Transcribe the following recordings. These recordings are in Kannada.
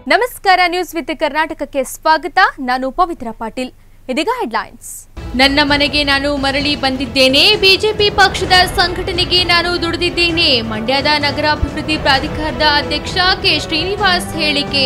ನಮಸ್ಕಾರ ನ್ಯೂಸ್ ವಿತ್ ಕರ್ನಾಟಕಕ್ಕೆ ಸ್ವಾಗತ ನಾನು ಪವಿತ್ರ ಪಾಟೀಲ್ ಇದೀಗ ಹೆಡ್ಲೈನ್ಸ್ ನನ್ನ ಮನೆಗೆ ನಾನು ಮರಳಿ ಬಂದಿದ್ದೇನೆ ಬಿಜೆಪಿ ಪಕ್ಷದ ಸಂಘಟನೆಗೆ ನಾನು ದುಡಿದಿದ್ದೇನೆ ಮಂಡ್ಯದ ನಗರಾಭಿವೃದ್ಧಿ ಪ್ರಾಧಿಕಾರದ ಅಧ್ಯಕ್ಷ ಕೆ ಶ್ರೀನಿವಾಸ್ ಹೇಳಿಕೆ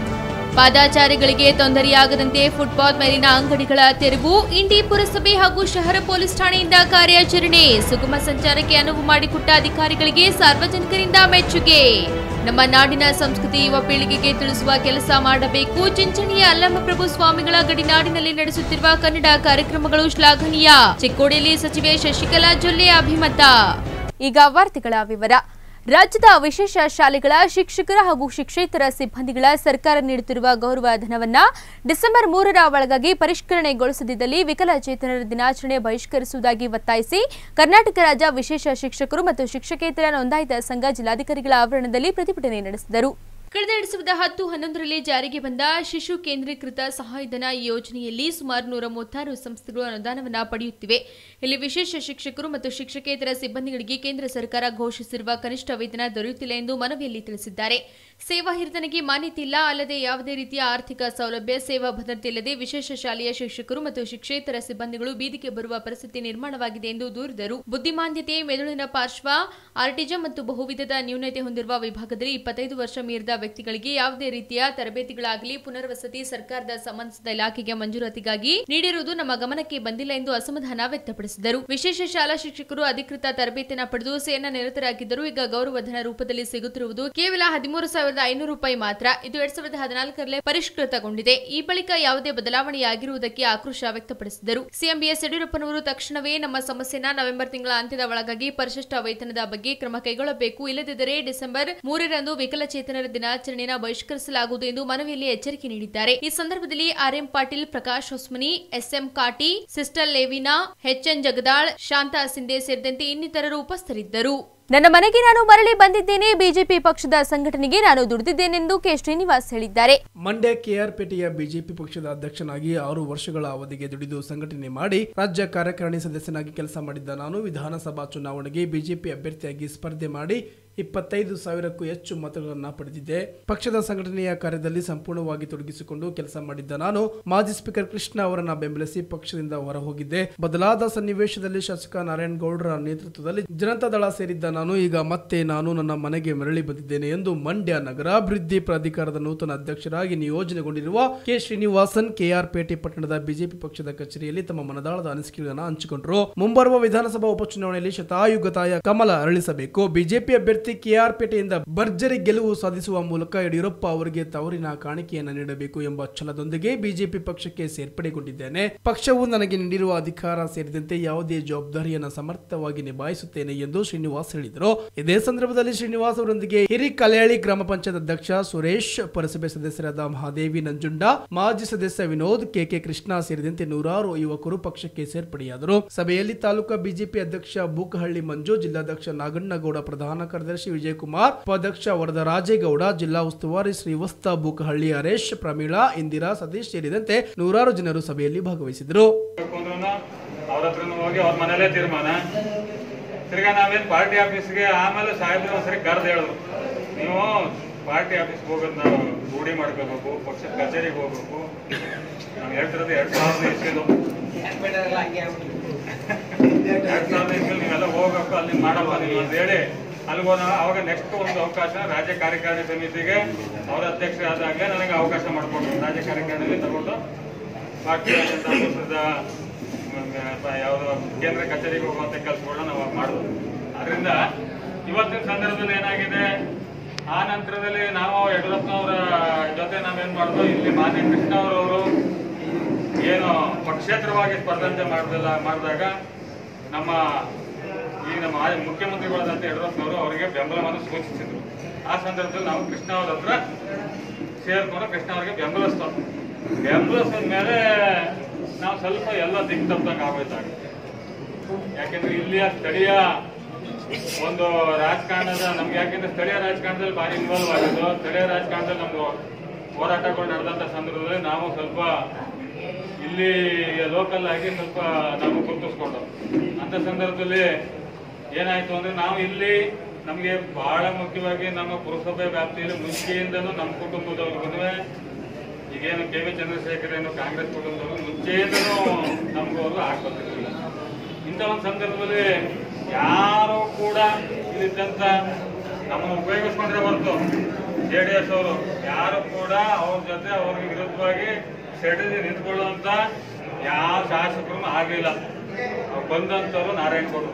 ಪಾದಾಚಾರಿಗಳಿಗೆ ತೊಂದರೆಯಾಗದಂತೆ ಫುಟ್ಪಾತ್ ಮೇಲಿನ ಅಂಗಡಿಗಳ ತೆರವು ಇಂಡಿ ಪುರಸಭೆ ಹಾಗೂ ಶಹರ ಪೊಲೀಸ್ ಠಾಣೆಯಿಂದ ಕಾರ್ಯಾಚರಣೆ ಸುಗಮ ಸಂಚಾರಕ್ಕೆ ಅನುವು ಮಾಡಿಕೊಟ್ಟ ಅಧಿಕಾರಿಗಳಿಗೆ ಸಾರ್ವಜನಿಕರಿಂದ ಮೆಚ್ಚುಗೆ ನಮ್ಮ ನಾಡಿನ ಸಂಸ್ಕೃತಿ ಯುವ ಪೀಳಿಗೆಗೆ ತಿಳಿಸುವ ಕೆಲಸ ಮಾಡಬೇಕು ಚಿಂಚಣಿಯ ಅಲ್ಲಮಪ್ರಭು ಸ್ವಾಮಿಗಳ ಗಡಿನಾಡಿನಲ್ಲಿ ನಡೆಸುತ್ತಿರುವ ಕನ್ನಡ ಕಾರ್ಯಕ್ರಮಗಳು ಶ್ಲಾಘನೀಯ ಚಿಕ್ಕೋಡಿಯಲ್ಲಿ ಸಚಿವೆ ಶಶಿಕಲಾ ಜೊಲ್ಲೆ ಅಭಿಮತ ಈಗ ವಾರ್ತೆಗಳ ವಿವರ ರಾಜ್ಯದ ವಿಶೇಷ ಶಾಲೆಗಳ ಶಿಕ್ಷಕರ ಹಾಗೂ ಶಿಕ್ಷೇತರ ಸಿಬ್ಬಂದಿಗಳ ಸರ್ಕಾರ ನೀಡುತ್ತಿರುವ ಗೌರವ ಧನವನ್ನ ಡಿಸೆಂಬರ್ ಮೂರರ ಒಳಗಾಗಿ ಪರಿಷ್ಕರಣೆಗೊಳಿಸದಿದ್ದಲ್ಲಿ ವಿಕಲಚೇತನರ ದಿನಾಚರಣೆ ಬಹಿಷ್ಕರಿಸುವುದಾಗಿ ಒತ್ತಾಯಿಸಿ ಕರ್ನಾಟಕ ರಾಜ್ಯ ವಿಶೇಷ ಶಿಕ್ಷಕರು ಮತ್ತು ಶಿಕ್ಷಕೇತರ ನೋಂದಾಯಿತ ಸಂಘ ಜಿಲ್ಲಾಧಿಕಾರಿಗಳ ಆವರಣದಲ್ಲಿ ಪ್ರತಿಭಟನೆ ನಡೆಸಿದರು ಕಳೆದ ಎರಡ್ ಸಾವಿರದ ಹತ್ತು ಹನ್ನೊಂದರಲ್ಲಿ ಜಾರಿಗೆ ಬಂದ ಶಿಶು ಕೇಂದ್ರೀಕೃತ ಸಹಾಯಧನ ಯೋಜನೆಯಲ್ಲಿ ಸುಮಾರು ನೂರ ಮೂವತ್ತಾರು ಸಂಸ್ಥೆಗಳು ಅನುದಾನವನ್ನು ಪಡೆಯುತ್ತಿವೆ ಇಲ್ಲಿ ವಿಶೇಷ ಶಿಕ್ಷಕರು ಮತ್ತು ಶಿಕ್ಷಕೇತರ ಸಿಬ್ಬಂದಿಗಳಿಗೆ ಕೇಂದ್ರ ಸರ್ಕಾರ ಘೋಷಿಸಿರುವ ಕನಿಷ್ಠ ವೇತನ ದೊರೆಯುತ್ತಿಲ್ಲ ಎಂದು ಮನವಿಯಲ್ಲಿ ತಿಳಿಸಿದ್ದಾರೆ ಸೇವಾ ಹಿರಿತನಿಗೆ ಮಾನ್ಯತೆ ಇಲ್ಲ ಅಲ್ಲದೆ ಯಾವುದೇ ರೀತಿಯ ಆರ್ಥಿಕ ಸೌಲಭ್ಯ ಸೇವಾ ಭದ್ರತೆ ಇಲ್ಲದೆ ವಿಶೇಷ ಶಾಲೆಯ ಶಿಕ್ಷಕರು ಮತ್ತು ಶಿಕ್ಷೇತರ ಸಿಬ್ಬಂದಿಗಳು ಬೀದಿಗೆ ಬರುವ ಪರಿಸ್ಥಿತಿ ನಿರ್ಮಾಣವಾಗಿದೆ ಎಂದು ದೂರಿದರು ಬುದ್ಧಿಮಾಂದ್ಯತೆ ಮೆದುಳಿನ ಪಾರ್ಶ್ವ ಆರ್ಟಿಜಂ ಮತ್ತು ಬಹುವಿಧದ ನ್ಯೂನತೆ ಹೊಂದಿರುವ ವಿಭಾಗದಲ್ಲಿ ಇಪ್ಪತ್ತೈದು ವರ್ಷ ಮೀರಿದ ವ್ಯಕ್ತಿಗಳಿಗೆ ಯಾವುದೇ ರೀತಿಯ ತರಬೇತಿಗಳಾಗಲಿ ಪುನರ್ವಸತಿ ಸರ್ಕಾರದ ಸಂಬಂಧಿಸಿದ ಇಲಾಖೆಗೆ ಮಂಜೂರಾತಿಗಾಗಿ ನೀಡಿರುವುದು ನಮ್ಮ ಗಮನಕ್ಕೆ ಬಂದಿಲ್ಲ ಎಂದು ಅಸಮಾಧಾನ ವ್ಯಕ್ತಪಡಿಸಿದರು ವಿಶೇಷ ಶಾಲಾ ಶಿಕ್ಷಕರು ಅಧಿಕೃತ ತರಬೇತಿಯನ್ನು ಪಡೆದು ಸೇನಾ ನಿರತರಾಗಿದ್ದರು ಈಗ ಗೌರವಧನ ರೂಪದಲ್ಲಿ ಸಿಗುತ್ತಿರುವುದು ಕೇವಲ ಹದಿಮೂರು ಸಾವಿರದ ಐನೂರು ರೂಪಾಯಿ ಮಾತ್ರ ಇದು ಎರಡ್ ಸಾವಿರದ ಹದಿನಾಲ್ಕರಲ್ಲೇ ಪರಿಷ್ಕೃತಗೊಂಡಿದೆ ಈ ಬಳಿಕ ಯಾವುದೇ ಬದಲಾವಣೆಯಾಗಿರುವುದಕ್ಕೆ ಆಕ್ರೋಶ ವ್ಯಕ್ತಪಡಿಸಿದರು ಸಿಎಂ ಬಿಎಸ್ ಯಡಿಯೂರಪ್ಪನವರು ತಕ್ಷಣವೇ ನಮ್ಮ ಸಮಸ್ಯೆನ ನವೆಂಬರ್ ತಿಂಗಳ ಅಂತ್ಯದ ಒಳಗಾಗಿ ಪರಿಶಿಷ್ಟ ವೇತನದ ಬಗ್ಗೆ ಕ್ರಮ ಕೈಗೊಳ್ಳಬೇಕು ಇಲ್ಲದಿದ್ದರೆ ಡಿಸೆಂಬರ್ ಮೂರರಂದು ವಿಕಲಚೇತನರ ದಿನಾಚರಣೆಯನ್ನು ಬಹಿಷ್ಕರಿಸಲಾಗುವುದು ಎಂದು ಮನವಿಯಲ್ಲಿ ಎಚ್ಚರಿಕೆ ನೀಡಿದ್ದಾರೆ ಈ ಸಂದರ್ಭದಲ್ಲಿ RM Patil Prakash Hosmani SM Kati sister Lavina HN Jagadal Shanta Shinde ಸೇರಿದಂತೆ ಇನ್ನಿತರರು ಉಪಸ್ಥಿತರಿದ್ದರು ನನ್ನ ಮನೆಗೆ ನಾನು ಮರಳಿ ಬಂದಿದ್ದೇನೆ ಬಿಜೆಪಿ ಪಕ್ಷದ ಸಂಘಟನೆಗೆ ನಾನು ದುಡಿದಿದ್ದೇನೆಂದು ಕೆ ಶ್ರೀನಿವಾಸ್ ಹೇಳಿದ್ದಾರೆ ಮಂಡ್ಯ ಕೆಆರ್ಪೇಟೆಯ ಬಿಜೆಪಿ ಪಕ್ಷದ ಅಧ್ಯಕ್ಷನಾಗಿ ಆರು ವರ್ಷಗಳ ಅವಧಿಗೆ ದುಡಿದು ಸಂಘಟನೆ ಮಾಡಿ ರಾಜ್ಯ ಕಾರ್ಯಕಾರಿಣಿ ಸದಸ್ಯನಾಗಿ ಕೆಲಸ ಮಾಡಿದ್ದ ನಾನು ವಿಧಾನಸಭಾ ಚುನಾವಣೆಗೆ ಬಿಜೆಪಿ ಅಭ್ಯರ್ಥಿಯಾಗಿ ಸ್ಪರ್ಧೆ ಮಾಡಿ ಇಪ್ಪತ್ತೈದು ಸಾವಿರಕ್ಕೂ ಹೆಚ್ಚು ಮತಗಳನ್ನು ಪಡೆದಿದ್ದೆ ಪಕ್ಷದ ಸಂಘಟನೆಯ ಕಾರ್ಯದಲ್ಲಿ ಸಂಪೂರ್ಣವಾಗಿ ತೊಡಗಿಸಿಕೊಂಡು ಕೆಲಸ ಮಾಡಿದ್ದ ನಾನು ಮಾಜಿ ಸ್ಪೀಕರ್ ಕೃಷ್ಣ ಅವರನ್ನ ಬೆಂಬಲಿಸಿ ಪಕ್ಷದಿಂದ ಹೊರಹೋಗಿದ್ದೆ ಬದಲಾದ ಸನ್ನಿವೇಶದಲ್ಲಿ ಶಾಸಕ ನಾರಾಯಣಗೌಡರ ನೇತೃತ್ವದಲ್ಲಿ ಜನತಾದಳ ಸೇರಿದ್ದ ನಾನು ಈಗ ಮತ್ತೆ ನಾನು ನನ್ನ ಮನೆಗೆ ಮರಳಿ ಬಂದಿದ್ದೇನೆ ಎಂದು ಮಂಡ್ಯ ನಗರಾಭಿವೃದ್ಧಿ ಪ್ರಾಧಿಕಾರದ ನೂತನ ಅಧ್ಯಕ್ಷರಾಗಿ ನಿಯೋಜನೆಗೊಂಡಿರುವ ಕೆ ಶ್ರೀನಿವಾಸನ್ ಕೆಆರ್ಪೇಟೆ ಪಟ್ಟಣದ ಬಿಜೆಪಿ ಪಕ್ಷದ ಕಚೇರಿಯಲ್ಲಿ ತಮ್ಮ ಮನದಾಳದ ಅನಿಸಿಕೆಗಳನ್ನು ಹಂಚಿಕೊಂಡರು ಮುಂಬರುವ ವಿಧಾನಸಭಾ ಉಪಚುನಾವಣೆಯಲ್ಲಿ ಶತಾಯುಗತಾಯ ಕಮಲ ಅರಳಿಸಬೇಕು ಬಿಜೆಪಿ ಅಭ್ಯರ್ಥಿ ಕೆಆರ್ಪೇಟೆಯಿಂದ ಭರ್ಜರಿ ಗೆಲುವು ಸಾಧಿಸುವ ಮೂಲಕ ಯಡಿಯೂರಪ್ಪ ಅವರಿಗೆ ತವರಿನ ಕಾಣಿಕೆಯನ್ನು ನೀಡಬೇಕು ಎಂಬ ಛಲದೊಂದಿಗೆ ಬಿಜೆಪಿ ಪಕ್ಷಕ್ಕೆ ಸೇರ್ಪಡೆಗೊಂಡಿದ್ದೇನೆ ಪಕ್ಷವು ನನಗೆ ನೀಡಿರುವ ಅಧಿಕಾರ ಸೇರಿದಂತೆ ಯಾವುದೇ ಜವಾಬ್ದಾರಿಯನ್ನು ಸಮರ್ಥವಾಗಿ ನಿಭಾಯಿಸುತ್ತೇನೆ ಎಂದು ಶ್ರೀನಿವಾಸ್ ಹೇಳಿದರು ಇದೇ ಸಂದರ್ಭದಲ್ಲಿ ಶ್ರೀನಿವಾಸ್ ಅವರೊಂದಿಗೆ ಹಿರಿಕಲ್ಯಾಳಿ ಗ್ರಾಮ ಪಂಚಾಯತ್ ಅಧ್ಯಕ್ಷ ಸುರೇಶ್ ಪುರಸಭೆ ಸದಸ್ಯರಾದ ಮಹಾದೇವಿ ನಂಜುಂಡ ಮಾಜಿ ಸದಸ್ಯ ವಿನೋದ್ ಕೆಕೆ ಕೃಷ್ಣ ಸೇರಿದಂತೆ ನೂರಾರು ಯುವಕರು ಪಕ್ಷಕ್ಕೆ ಸೇರ್ಪಡೆಯಾದರು ಸಭೆಯಲ್ಲಿ ತಾಲೂಕಾ ಬಿಜೆಪಿ ಅಧ್ಯಕ್ಷ ಬೂಕಹಳ್ಳಿ ಮಂಜು ಜಿಲ್ಲಾಧ್ಯಕ್ಷ ನಾಗಣ್ಣಗೌಡ ಪ್ರಧಾನ ಕಾರ್ಯದರ್ಶಿ ವಿಜಯಕುಮಾರ್ ಉಪಾಧ್ಯಕ್ಷ ವರದರಾಜೇಗೌಡ ಜಿಲ್ಲಾ ಉಸ್ತುವಾರಿ ಶ್ರೀವಸ್ತ ಬೂಕಹಳ್ಳಿ ಹರೇಶ್ ಪ್ರಮೀಳಾ ಇಂದಿರಾ ಸತೀಶ್ ಸೇರಿದಂತೆ ನೂರಾರು ಜನರು ಸಭೆಯಲ್ಲಿ ಭಾಗವಹಿಸಿದರು ಅಂದ್ರೂ ಅವ್ರ ಹತ್ರನೂ ಹೋಗಿ ಅವ್ರ ಮನೇಲೇ ತೀರ್ಮಾನ ತಿರ್ಗಾ ನಾವೇನ್ ಪಾರ್ಟಿ ಆಫೀಸ್ಗೆ ಆಮೇಲೆ ಸಾಹೇಬ್ರು ಒಂದ್ಸರಿ ಕರೆದು ಹೇಳಿದ್ರು ನೀವು ಪಾರ್ಟಿ ಆಫೀಸ್ಗೆ ಹೋಗೋದು ನಾವು ರೂಢಿ ಮಾಡ್ಕೋಬೇಕು ಪಕ್ಷದ ಕಚೇರಿಗೆ ಹೋಗ್ಬೇಕು ನಾವು ಹೇಳ್ತಿರೋದು ಎರಡ್ ಸಾವಿರದ ಇಸ್ವಿದು ಎರಡ್ ಸಾವಿರದ ಇಸ್ವಿಲ್ ನೀವೆಲ್ಲ ಹೋಗ್ಬೇಕು ಅಲ್ಲಿ ಮಾಡಲ್ಲ ನೀವು ಅಂತ ಹೇಳಿ ಅಲ್ಲಿಗೆ ಹೋದ ಅವಾಗ ನೆಕ್ಸ್ಟ್ ಒಂದು ಅವಕಾಶ ರಾಜ್ಯ ಕಾರ್ಯಕಾರಿಣಿ ಸಮಿತಿಗೆ ಅವರ ಅಧ್ಯಕ್ಷ ಆದಾಗಲೇ ನನಗೆ ಅವಕಾಶ ಮಾಡಿಕೊಟ್ರು ರಾಜ್ಯ ಕಾರ್ಯಕಾರಿಣಿಯಲ್ಲಿ ತಗೊಂಡು ಭಾರತೀಯ ಜನತಾ ಪಕ್ಷದ ಯಾವುದೋ ಕೇಂದ್ರ ಕಚೇರಿಗೆ ಹೋಗುವಂತ ಕೆಲಸಗಳನ್ನ ನಾವು ಮಾಡಿದ್ವು ಅದರಿಂದ ಇವತ್ತಿನ ಸಂದರ್ಭದಲ್ಲಿ ಏನಾಗಿದೆ ಆ ನಂತರದಲ್ಲಿ ನಾವು ಯಡಿಯೂರಪ್ಪನವರ ಜೊತೆ ನಾವೇನ್ ಮಾಡಿದ್ವು ಇಲ್ಲಿ ಮಾನ್ಯ ಕೃಷ್ಣ ಅವರವರು ಏನು ಪಕ್ಷೇತರವಾಗಿ ಸ್ಪರ್ಧೆ ಮಾಡಿದಲ್ಲ ಮಾಡಿದಾಗ ನಮ್ಮ ಈ ನಮ್ಮ ಆ- ಮುಖ್ಯಮಂತ್ರಿಗಳಾದಂತ ಯಡಿಯೂರಪ್ಪನವರು ಅವರಿಗೆ ಬೆಂಬಲವನ್ನು ಸೂಚಿಸಿದ್ರು ಆ ಸಂದರ್ಭದಲ್ಲಿ ನಾವು ಕೃಷ್ಣ ಅವ್ರ ಹತ್ರ ಸೇರ್ಕೊಂಡು ಕೃಷ್ಣ ಅವರಿಗೆ ಬೆಂಬಲಿಸ್ತோம் ಬೆಂಬಲಿಸಿದ ಮೇಲೆ ನಾವು ಸ್ವಲ್ಪ ಎಲ್ಲ ದಿಕ್ಕು ತಪ್ಪದಂಗೆ ಆಗೋಯ್ತಾಗ ಯಾಕೆಂದ್ರೆ ಇಲ್ಲಿಯ ಸ್ಥಳೀಯ ಒಂದು ರಾಜಕಾರಣದ ನಮ್ಗೆ ಯಾಕೆಂದ್ರೆ ಸ್ಥಳೀಯ ರಾಜಕಾರಣದಲ್ಲಿ ಭಾರಿ ಇನ್ವಾಲ್ವ್ ಆಗಿದ್ದು ಸ್ಥಳೀಯ ರಾಜಕಾರಣದಲ್ಲಿ ನಮ್ದು ಹೋರಾಟಗಳು ನಡೆದಂತ ಸಂದರ್ಭದಲ್ಲಿ ನಾವು ಸ್ವಲ್ಪ ಇಲ್ಲಿ ಲೋಕಲ್ ಆಗಿ ಸ್ವಲ್ಪ ನಾವು ಗುರುತಿಸ್ಕೊಂಡು ಅಂತ ಸಂದರ್ಭದಲ್ಲಿ ಏನಾಯ್ತು ಅಂದ್ರೆ ನಾವು ಇಲ್ಲಿ ನಮಗೆ ಬಹಳ ಮುಖ್ಯವಾಗಿ ನಮ್ಮ ಪುರಸಭೆ ವ್ಯಾಪ್ತಿಯಲ್ಲಿ ಮುಂಚೆಯಿಂದನೂ ನಮ್ಮ ಕುಟುಂಬದವ್ರಿಗೂ ಈಗೇನು ಕೆ ವಿ ಚಂದ್ರಶೇಖರ್ ಏನು ಕಾಂಗ್ರೆಸ್ ಕುಟುಂಬದವರು ಮುಂಚೆಯಿಂದನೂ ನಮಗೂ ಅವರು ಆಗ್ಬೇಕಿರಲಿಲ್ಲ ಇಂಥ ಒಂದು ಸಂದರ್ಭದಲ್ಲಿ ಯಾರು ಕೂಡ ಇಲ್ಲಿದ್ದಂಥ ನಮ್ಮನ್ನು ಉಪಯೋಗಿಸ್ಕೊಂಡ್ರೆ ಹೊರತು ಜೆ ಡಿ ಎಸ್ ಅವರು ಯಾರು ಕೂಡ ಅವ್ರ ಜೊತೆ ಅವ್ರಿಗೆ ವಿರುದ್ಧವಾಗಿ ಸೆಡೆದು ನಿಂತ್ಕೊಳ್ಳುವಂತ ಯಾವ ಶಾಸಕರು ಆಗಲಿಲ್ಲ ಅವ್ರು ಬಂದಂಥವ್ರು ನಾರಾಯಣಗೌಡರು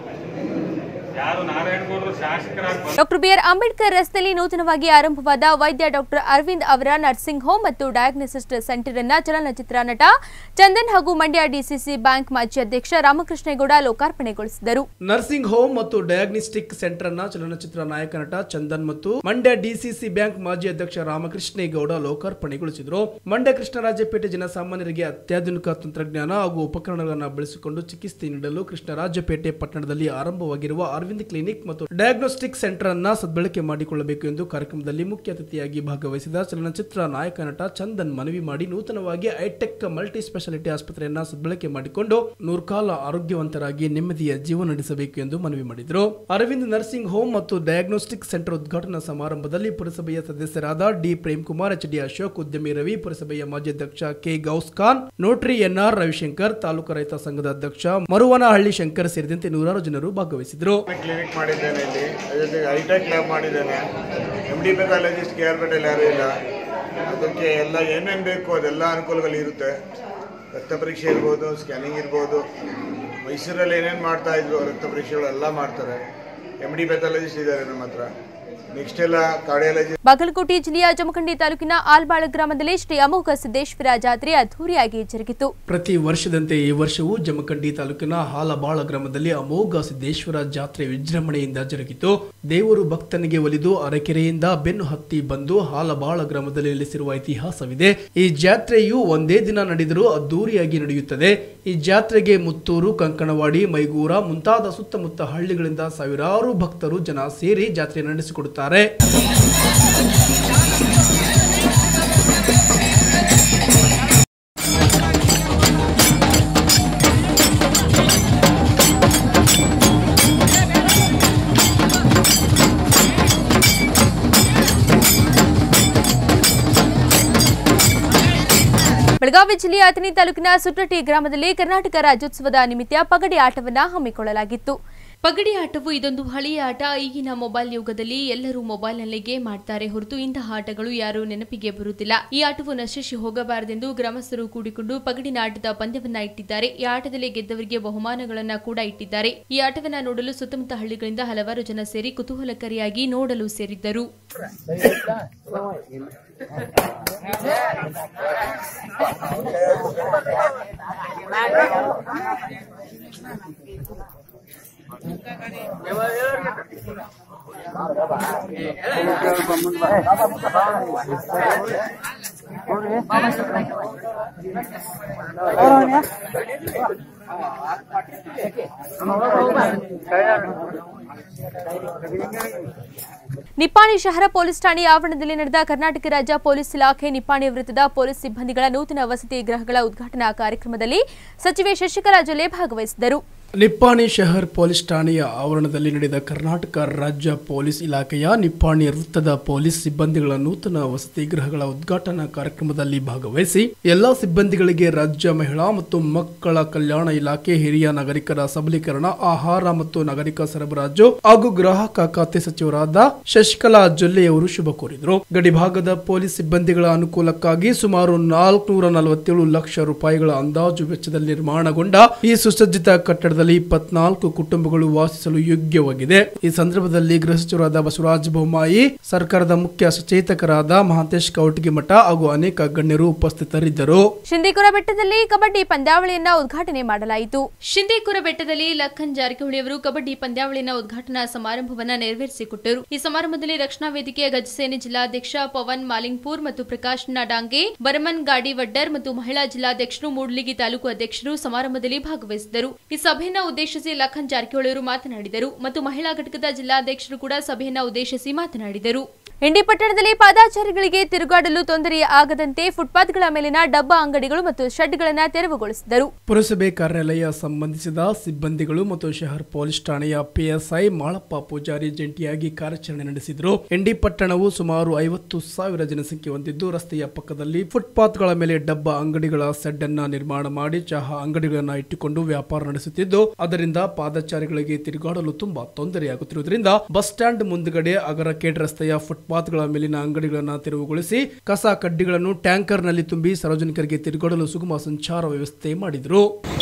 ಯಾರು ನಾರಾಯಣಗೌಡರು ಶಾಸಕರಾಗಿ ಬಂದ ಡಾಕ್ಟರ್ ಬಿಆರ್ ಅಂಬೇಡ್ಕರ್ ರಸ್ತೆಯಲ್ಲಿ ನೂತನವಾಗಿ ಆರಂಭವಾದ ವೈದ್ಯ ಡಾಕ್ಟರ್ ಅರವಿಂದ್ ಅವರ ನರ್ಸಿಂಗ್ ಹೋಮ್ ಮತ್ತು ಡಯಾಗ್ನೋಸಿಸ್ಟ್ ಸೆಂಟರ್ ಅನ್ನ ಚಲನಚಿತ್ರ ನಟ ಚಂದನ್ ಹಾಗೂ ಮಂಡ್ಯ ಡಿಸಿಸಿ ಬ್ಯಾಂಕ್ ಮಾಜಿ ಅಧ್ಯಕ್ಷ ರಾಮಕೃಷ್ಣೇಗೌಡ ಲೋಕಾರ್ಪಣೆಗೊಳಿಸಿದರು ನರ್ಸಿಂಗ್ ಹೋಮ್ ಮತ್ತು ಡಯಾಗ್ನಿಸ್ಟಿಕ್ ಸೆಂಟರ್ ಅನ್ನ ಚಲನಚಿತ್ರ ನಾಯಕ ನಟ ಚಂದನ್ ಮತ್ತು ಮಂಡ್ಯ ಡಿಸಿಸಿ ಬ್ಯಾಂಕ್ ಮಾಜಿ ಅಧ್ಯಕ್ಷ ರಾಮಕೃಷ್ಣೇಗೌಡ ಲೋಕಾರ್ಪಣೆಗೊಳಿಸಿದರು ಮಂಡ್ಯ ಕೃಷ್ಣರಾಜಪೇಟೆ ಜನಸಾಮಾನ್ಯರಿಗೆ ಅತ್ಯಾಧುನಿಕ ತಂತ್ರಜ್ಞಾನ ಹಾಗೂ ಉಪಕರಣಗಳನ್ನು ಬಳಸಿಕೊಂಡು ಚಿಕಿತ್ಸೆ ನೀಡಲು ಕೃಷ್ಣರಾಜಪೇಟೆ ಪಟ್ಟಣದಲ್ಲಿ ಆರಂಭವಾಗಿರುವ ಅರವಿಂದ್ ಕ್ಲಿನಿಕ್ ಮತ್ತು ಡಯಾಗ್ನೋಸ್ಟಿಕ್ ಸೆಂಟರ್ ಅನ್ನ ಸದ್ಬಳಕೆ ಮಾಡಿಕೊಳ್ಳಬೇಕು ಎಂದು ಕಾರ್ಯಕ್ರಮದಲ್ಲಿ ಮುಖ್ಯ ಅತಿಥಿಯಾಗಿ ಭಾಗವಹಿಸಿದ ಚಲನಚಿತ್ರ ನಾಯಕ ನಟ ಚಂದನ್ ಮನವಿ ಮಾಡಿ ನೂತನವಾಗಿ ಹೈಟೆಕ್ ಮಲ್ಟಿ ಸ್ಪೆಷಾಲಿಟಿ ಆಸ್ಪತ್ರೆಯನ್ನ ಸದ್ಬಳಕೆ ಮಾಡಿಕೊಂಡು ನೂರ್ಕಾಲ ಆರೋಗ್ಯವಂತರಾಗಿ ನೆಮ್ಮದಿಯ ಜೀವನ ನಡೆಸಬೇಕು ಎಂದು ಮನವಿ ಮಾಡಿದರು ಅರವಿಂದ್ ನರ್ಸಿಂಗ್ ಹೋಮ್ ಮತ್ತು ಡಯಾಗ್ನೋಸ್ಟಿಕ್ ಸೆಂಟರ್ ಉದ್ಘಾಟನಾ ಸಮಾರಂಭದಲ್ಲಿ ಪುರಸಭೆಯ ಸದಸ್ಯರಾದ D Prem Kumar H D Ashok ಉದ್ಯಮಿ ರವಿ ಪುರಸಭೆಯ ಮಾಜಿ ಅಧ್ಯಕ್ಷ K Ghouse Khan notary NR Ravishankar ತಾಲೂಕು ರೈತ ಸಂಘದ ಅಧ್ಯಕ್ಷ ಮರುವನಹಳ್ಳಿ ಶಂಕರ್ ಸೇರಿದಂತೆ ನೂರಾರು ಜನರು ಭಾಗವಹಿಸಿದರು ಕ್ಲಿನಿಕ್ ಮಾಡಿದ್ದೇನೆ ಇಲ್ಲಿ ಅದ್ರ ಜೊತೆಗೆ ಹೈಟೆಕ್ ಲ್ಯಾಬ್ ಮಾಡಿದ್ದೇನೆ M D pathologist K R ಪೇಟೆಯಲ್ಲಿ ಯಾರೂ ಇಲ್ಲ ಅದಕ್ಕೆ ಎಲ್ಲ ಏನೇನು ಬೇಕು ಅದೆಲ್ಲ ಅನುಕೂಲಗಳು ಇರುತ್ತೆ ರಕ್ತ ಪರೀಕ್ಷೆ ಇರ್ಬೋದು ಸ್ಕ್ಯಾನಿಂಗ್ ಇರ್ಬೋದು ಮೈಸೂರಲ್ಲಿ ಏನೇನು ಮಾಡ್ತಾ ಇದ್ರು ರಕ್ತ ಪರೀಕ್ಷೆಗಳು ಎಲ್ಲ ಮಾಡ್ತಾರೆ ಎಮ್ ಡಿ ಪೆಥಾಲಜಿಸ್ಟ್ ಇದ್ದಾರೆ ನಮ್ಮ ಹತ್ರ ನೆಕ್ಸ್ಟ್ ಎಲ್ಲ ಕಾರ್ಡಿಯಾಲಜಿ ಬಾಗಲಕೋಟೆ ಜಿಲ್ಲೆಯ ಜಮಖಂಡಿ ತಾಲೂಕಿನ ಆಲ್ಬಾಳ ಗ್ರಾಮದಲ್ಲಿ ಶ್ರೀ ಅಮೋಘ ಸಿದ್ದೇಶ್ವರ ಜಾತ್ರೆ ಅದ್ದೂರಿಯಾಗಿ ಜರುಗಿತು ಪ್ರತಿ ವರ್ಷದಂತೆ ಈ ವರ್ಷವೂ ಜಮಖಂಡಿ ತಾಲೂಕಿನ ಹಾಲಬಾಳ ಗ್ರಾಮದಲ್ಲಿ ಅಮೋಘ ಸಿದ್ದೇಶ್ವರ ಜಾತ್ರೆ ವಿಜೃಂಭಣೆಯಿಂದ ಜರುಗಿತು ದೇವರು ಭಕ್ತನಿಗೆ ಒಲಿದು ಅರಕೆರೆಯಿಂದ ಬೆನ್ನು ಹತ್ತಿ ಬಂದು ಹಾಲಬಾಳ ಗ್ರಾಮದಲ್ಲಿ ನೆಲೆಸಿರುವ ಇತಿಹಾಸವಿದೆ ಈ ಜಾತ್ರೆಯು ಒಂದೇ ದಿನ ನಡೆದರೂ ಅದ್ದೂರಿಯಾಗಿ ನಡೆಯುತ್ತದೆ ಈ ಜಾತ್ರೆಗೆ ಮುತ್ತೂರು ಕಂಕಣವಾಡಿ ಮೈಗೂರ ಮುಂತಾದ ಸುತ್ತಮುತ್ತ ಹಳ್ಳಿಗಳಿಂದ ಸಾವಿರಾರು ಭಕ್ತರು ಜನ ಸೇರಿ ಜಾತ್ರೆ ನಡೆಸಿಕೊಡುತ್ತಾರೆ ಬೆಳಗಾವಿ ಜಿಲ್ಲೆಯ ಅಥಣಿ ತಾಲೂಕಿನ ಸುಟ್ರಟಿ ಗ್ರಾಮದಲ್ಲಿ ಕರ್ನಾಟಕ ರಾಜ್ಯೋತ್ಸವದ ನಿಮಿತ್ತ ಪಗಡಿ ಆಟವನ್ನ ಹಮ್ಮಿಕೊಳ್ಳಲಾಗಿತ್ತು ಪಗಡಿ ಆಟವು ಇದೊಂದು ಹಳೆಯ ಆಟ ಈಗಿನ ಮೊಬೈಲ್ ಯುಗದಲ್ಲಿ ಎಲ್ಲರೂ ಮೊಬೈಲ್ನಲ್ಲಿ ಗೇಮ್ ಮಾಡ್ತಾರೆ ಹೊರತು ಇಂತಹ ಆಟಗಳು ಯಾರು ನೆನಪಿಗೆ ಬರುತ್ತಿಲ್ಲ ಈ ಆಟವು ನಶಿಸಿ ಹೋಗಬಾರದೆಂದು ಗ್ರಾಮಸ್ಥರು ಕೂಡಿಕೊಂಡು ಪಗಡಿನ ಆಟದ ಪಂದ್ಯವನ್ನ ಇಟ್ಟಿದ್ದಾರೆ ಈ ಆಟದಲ್ಲಿ ಗೆದ್ದವರಿಗೆ ಬಹುಮಾನಗಳನ್ನ ಕೂಡ ಇಟ್ಟಿದ್ದಾರೆ ಈ ಆಟವನ್ನ ನೋಡಲು ಸುತ್ತಮುತ್ತ ಹಳ್ಳಿಗಳಿಂದ ಹಲವಾರು ಜನ ಸೇರಿ ಕುತೂಹಲಕಾರಿಯಾಗಿ ನೋಡಲು ಸೇರಿದ್ದರು ನಿಪ್ಪಾಣಿ ಶಹರ ಪೊಲೀಸ್ ಠಾಣೆಯ ಆವರಣದಲ್ಲಿ ನಡೆದ ಕರ್ನಾಟಕ ರಾಜ್ಯ ಪೊಲೀಸ್ ಇಲಾಖೆ ನಿಪ್ಪಾಣಿ ವೃತ್ತದ ಪೊಲೀಸ್ ಸಿಬ್ಬಂದಿಗಳ ನೂತನ ವಸತಿ ಗೃಹಗಳ ಉದ್ಘಾಟನಾ ಕಾರ್ಯಕ್ರಮದಲ್ಲಿ ಸಚಿವೆ ಶಶಿಕಲಾ ಜೊಲ್ಲೆ ಭಾಗವಹಿಸಿದರು ನಿಪ್ಪಾಣಿ ಶಹರ್ ಪೊಲೀಸ್ ಠಾಣೆಯ ಆವರಣದಲ್ಲಿ ನಡೆದ ಕರ್ನಾಟಕ ರಾಜ್ಯ ಪೊಲೀಸ್ ಇಲಾಖೆಯ ನಿಪ್ಪಾಣಿ ವೃತ್ತದ ಪೊಲೀಸ್ ಸಿಬ್ಬಂದಿಗಳ ನೂತನ ವಸತಿ ಗೃಹಗಳ ಉದ್ಘಾಟನಾ ಕಾರ್ಯಕ್ರಮದಲ್ಲಿ ಭಾಗವಹಿಸಿ ಎಲ್ಲಾ ಸಿಬ್ಬಂದಿಗಳಿಗೆ ರಾಜ್ಯ ಮಹಿಳಾ ಮತ್ತು ಮಕ್ಕಳ ಕಲ್ಯಾಣ ಇಲಾಖೆ ಹಿರಿಯ ನಾಗರಿಕರ ಸಬಲೀಕರಣ ಆಹಾರ ಮತ್ತು ನಾಗರಿಕ ಸರಬರಾಜು ಹಾಗೂ ಗ್ರಾಹಕ ಖಾತೆ ಸಚಿವರಾದ ಶಶಿಕಲಾ ಜೊಲ್ಲೆಯವರು ಶುಭ ಕೋರಿದರು ಗಡಿಭಾಗದ ಪೊಲೀಸ್ ಸಿಬ್ಬಂದಿಗಳ ಅನುಕೂಲಕ್ಕಾಗಿ ಸುಮಾರು ನಾಲ್ಕುನೂರ ನಲವತ್ತೇಳು ಲಕ್ಷ ರೂಪಾಯಿಗಳ ಅಂದಾಜು ವೆಚ್ಚದಲ್ಲಿ ನಿರ್ಮಾಣಗೊಂಡ ಈ ಸುಸಜ್ಜಿತ ಕಟ್ಟಡದಲ್ಲಿ ಇಪ್ಪತ್ನಾಲ್ಕು ಕುಟುಂಬಗಳು ವಾಸಿಸಲು ಯೋಗ್ಯವಾಗಿದೆ ಈ ಸಂದರ್ಭದಲ್ಲಿ ಗೃಹ ಸಚಿವರಾದ ಬಸವರಾಜ ಬೊಮ್ಮಾಯಿ ಸರ್ಕಾರದ ಮುಖ್ಯ ಸಚೇತಕರಾದ ಮಹಾಂತೇಶ್ ಕೌಟಿಗೆ ಮಠ ಹಾಗೂ ಅನೇಕ ಗಣ್ಯರು ಉಪಸ್ಥಿತರಿದ್ದರು ಶಿಂದೇಕುರ ಬೆಟ್ಟದಲ್ಲಿ ಕಬಡ್ಡಿ ಪಂದ್ಯಾವಳಿಯನ್ನ ಉದ್ಘಾಟನೆ ಮಾಡಲಾಯಿತು ಶಿಂದೇಕುರ ಬೆಟ್ಟದಲ್ಲಿ ಲಖನ್ ಜಾರಕಿಹೊಳಿ ಅವರು ಕಬಡ್ಡಿ ಪಂದ್ಯಾವಳಿನ ಉದ್ಘಾಟನಾ ಸಮಾರಂಭವನ್ನ ನೆರವೇರಿಸಿಕೊಟ್ಟರು ಈ ಸಮಾರಂಭದಲ್ಲಿ ರಕ್ಷಣಾ ವೇದಿಕೆಯ ಗಜಸೇನೆ ಜಿಲ್ಲಾಧ್ಯಕ್ಷ ಪವನ್ ಮಾಲಿಂಗ್ಪುರ್ ಮತ್ತು ಪ್ರಕಾಶ್ ನಾಡಾಂಗೆ ಬರಮನ್ ಗಾಡಿ ವಡ್ಡರ್ ಮತ್ತು ಮಹಿಳಾ ಜಿಲ್ಲಾಧ್ಯಕ್ಷರು ಮೂಡ್ಲಿಗಿ ತಾಲೂಕು ಅಧ್ಯಕ್ಷರು ಸಮಾರಂಭದಲ್ಲಿ ಭಾಗವಹಿಸಿದರು ಈ ಸಭೆಯನ್ನ ಉದ್ದೇಶಿಸಿ ಲಖನ್ ಜಾರಕಿಹೊಳಿ ಅವರು ಮಾತನಾಡಿದರು ಮತ್ತು ಮಹಿಳಾ ಘಟಕದ ಜಿಲ್ಲಾಧ್ಯಕ್ಷರು ಕೂಡ ಸಭೆಯನ್ನ ಉದ್ದೇಶಿಸಿ ಮಾತನಾಡಿದರು ಇಂಡಿ ಪಟ್ಟಣದಲ್ಲಿ ಪಾದಾಚಾರಿಗಳಿಗೆ ತಿರುಗಾಡಲು ತೊಂದರೆ ಆಗದಂತೆ ಫುಟ್ಪಾತ್ಗಳ ಮೇಲಿನ ಡಬ್ಬ ಅಂಗಡಿಗಳು ಮತ್ತು ಶೆಡ್ಗಳನ್ನು ತೆರವುಗೊಳಿಸಿದರು ಪುರಸಭೆ ಕಾರ್ಯಾಲಯ ಸಂಬಂಧಿಸಿದ ಸಿಬ್ಬಂದಿಗಳು ಮತ್ತು ಶಹರ್ ಪೊಲೀಸ್ ಠಾಣೆಯ ಪಿಎಸ್ಐ ಮಾಳಪ್ಪ ಪೂಜಾರಿ ಜಂಟಿಯಾಗಿ ಕಾರ್ಯಾಚರಣೆ ನಡೆಸಿದರು ಎಂಡಿ ಪಟ್ಟಣವು ಸುಮಾರು ಐವತ್ತು ಸಾವಿರ ಜನಸಂಖ್ಯೆ ಹೊಂದಿದ್ದು ರಸ್ತೆಯ ಪಕ್ಕದಲ್ಲಿ ಫುಟ್ಪಾತ್ಗಳ ಮೇಲೆ ಡಬ್ಬ ಅಂಗಡಿಗಳ ಸೆಡ್ ಅನ್ನ ನಿರ್ಮಾಣ ಮಾಡಿ ಚಹಾ ಅಂಗಡಿಗಳನ್ನ ಇಟ್ಟುಕೊಂಡು ವ್ಯಾಪಾರ ನಡೆಸುತ್ತಿದ್ದು ಅದರಿಂದ ಪಾದಚಾರಿಗಳಿಗೆ ತಿರುಗಾಡಲು ತುಂಬಾ ತೊಂದರೆಯಾಗುತ್ತಿರುವುದರಿಂದ ಬಸ್ ಸ್ಟ್ಯಾಂಡ್ ಮುಂದುಗಡೆ ಅಗರಕೇಡ್ ರಸ್ತೆಯ ಫುಟ್ಪಾತ್ಗಳ ಮೇಲಿನ ಅಂಗಡಿಗಳನ್ನು ತೆರವುಗೊಳಿಸಿ ಕಸ ಕಡ್ಡಿಗಳನ್ನು ಟ್ಯಾಂಕರ್ನಲ್ಲಿ ತುಂಬಿ ಸಾರ್ವಜನಿಕರಿಗೆ ತಿರುಗಾಡಲು ಸುಗಮ ಸಂಚಾರ ವ್ಯವಸ್ಥೆ ಮಾಡಿದರು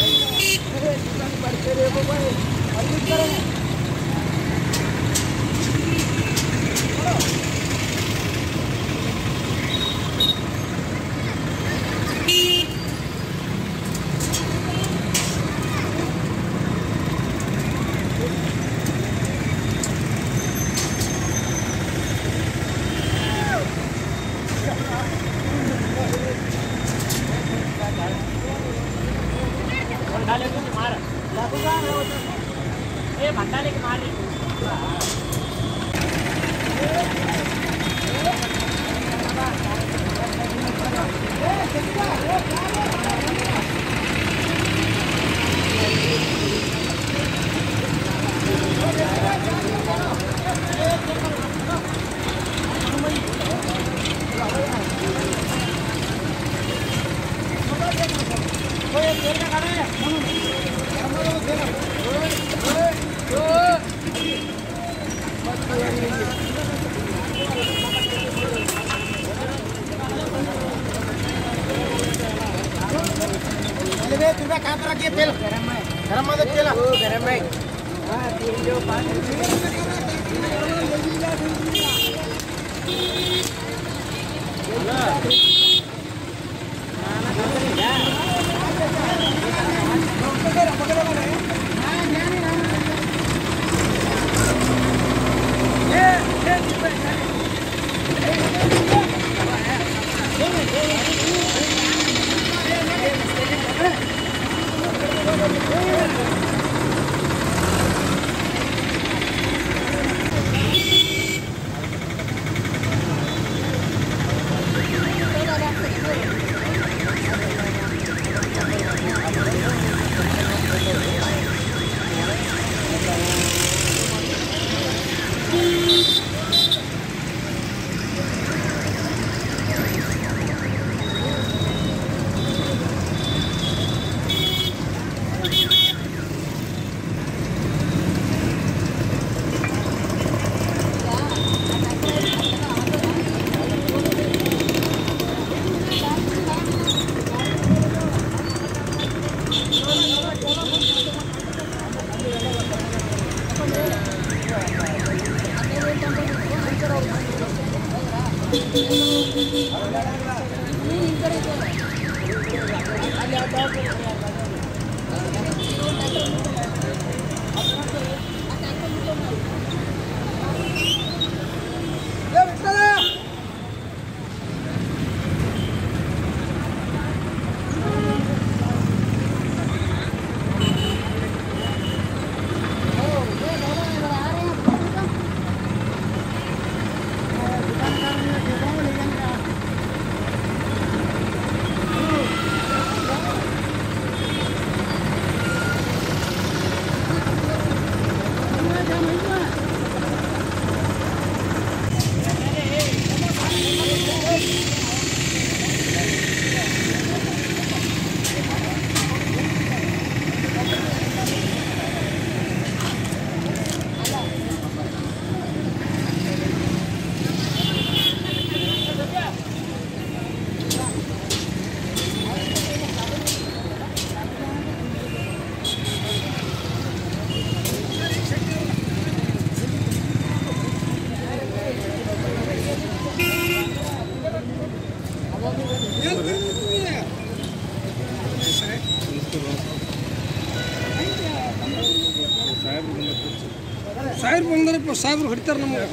ಸಾಹೇಬ್ರು ಬಂದ್ರಪ್ಪ ಸಾಹೇಬ್ರು ಹೊಡಿತಾರೆ ನಮಗೆ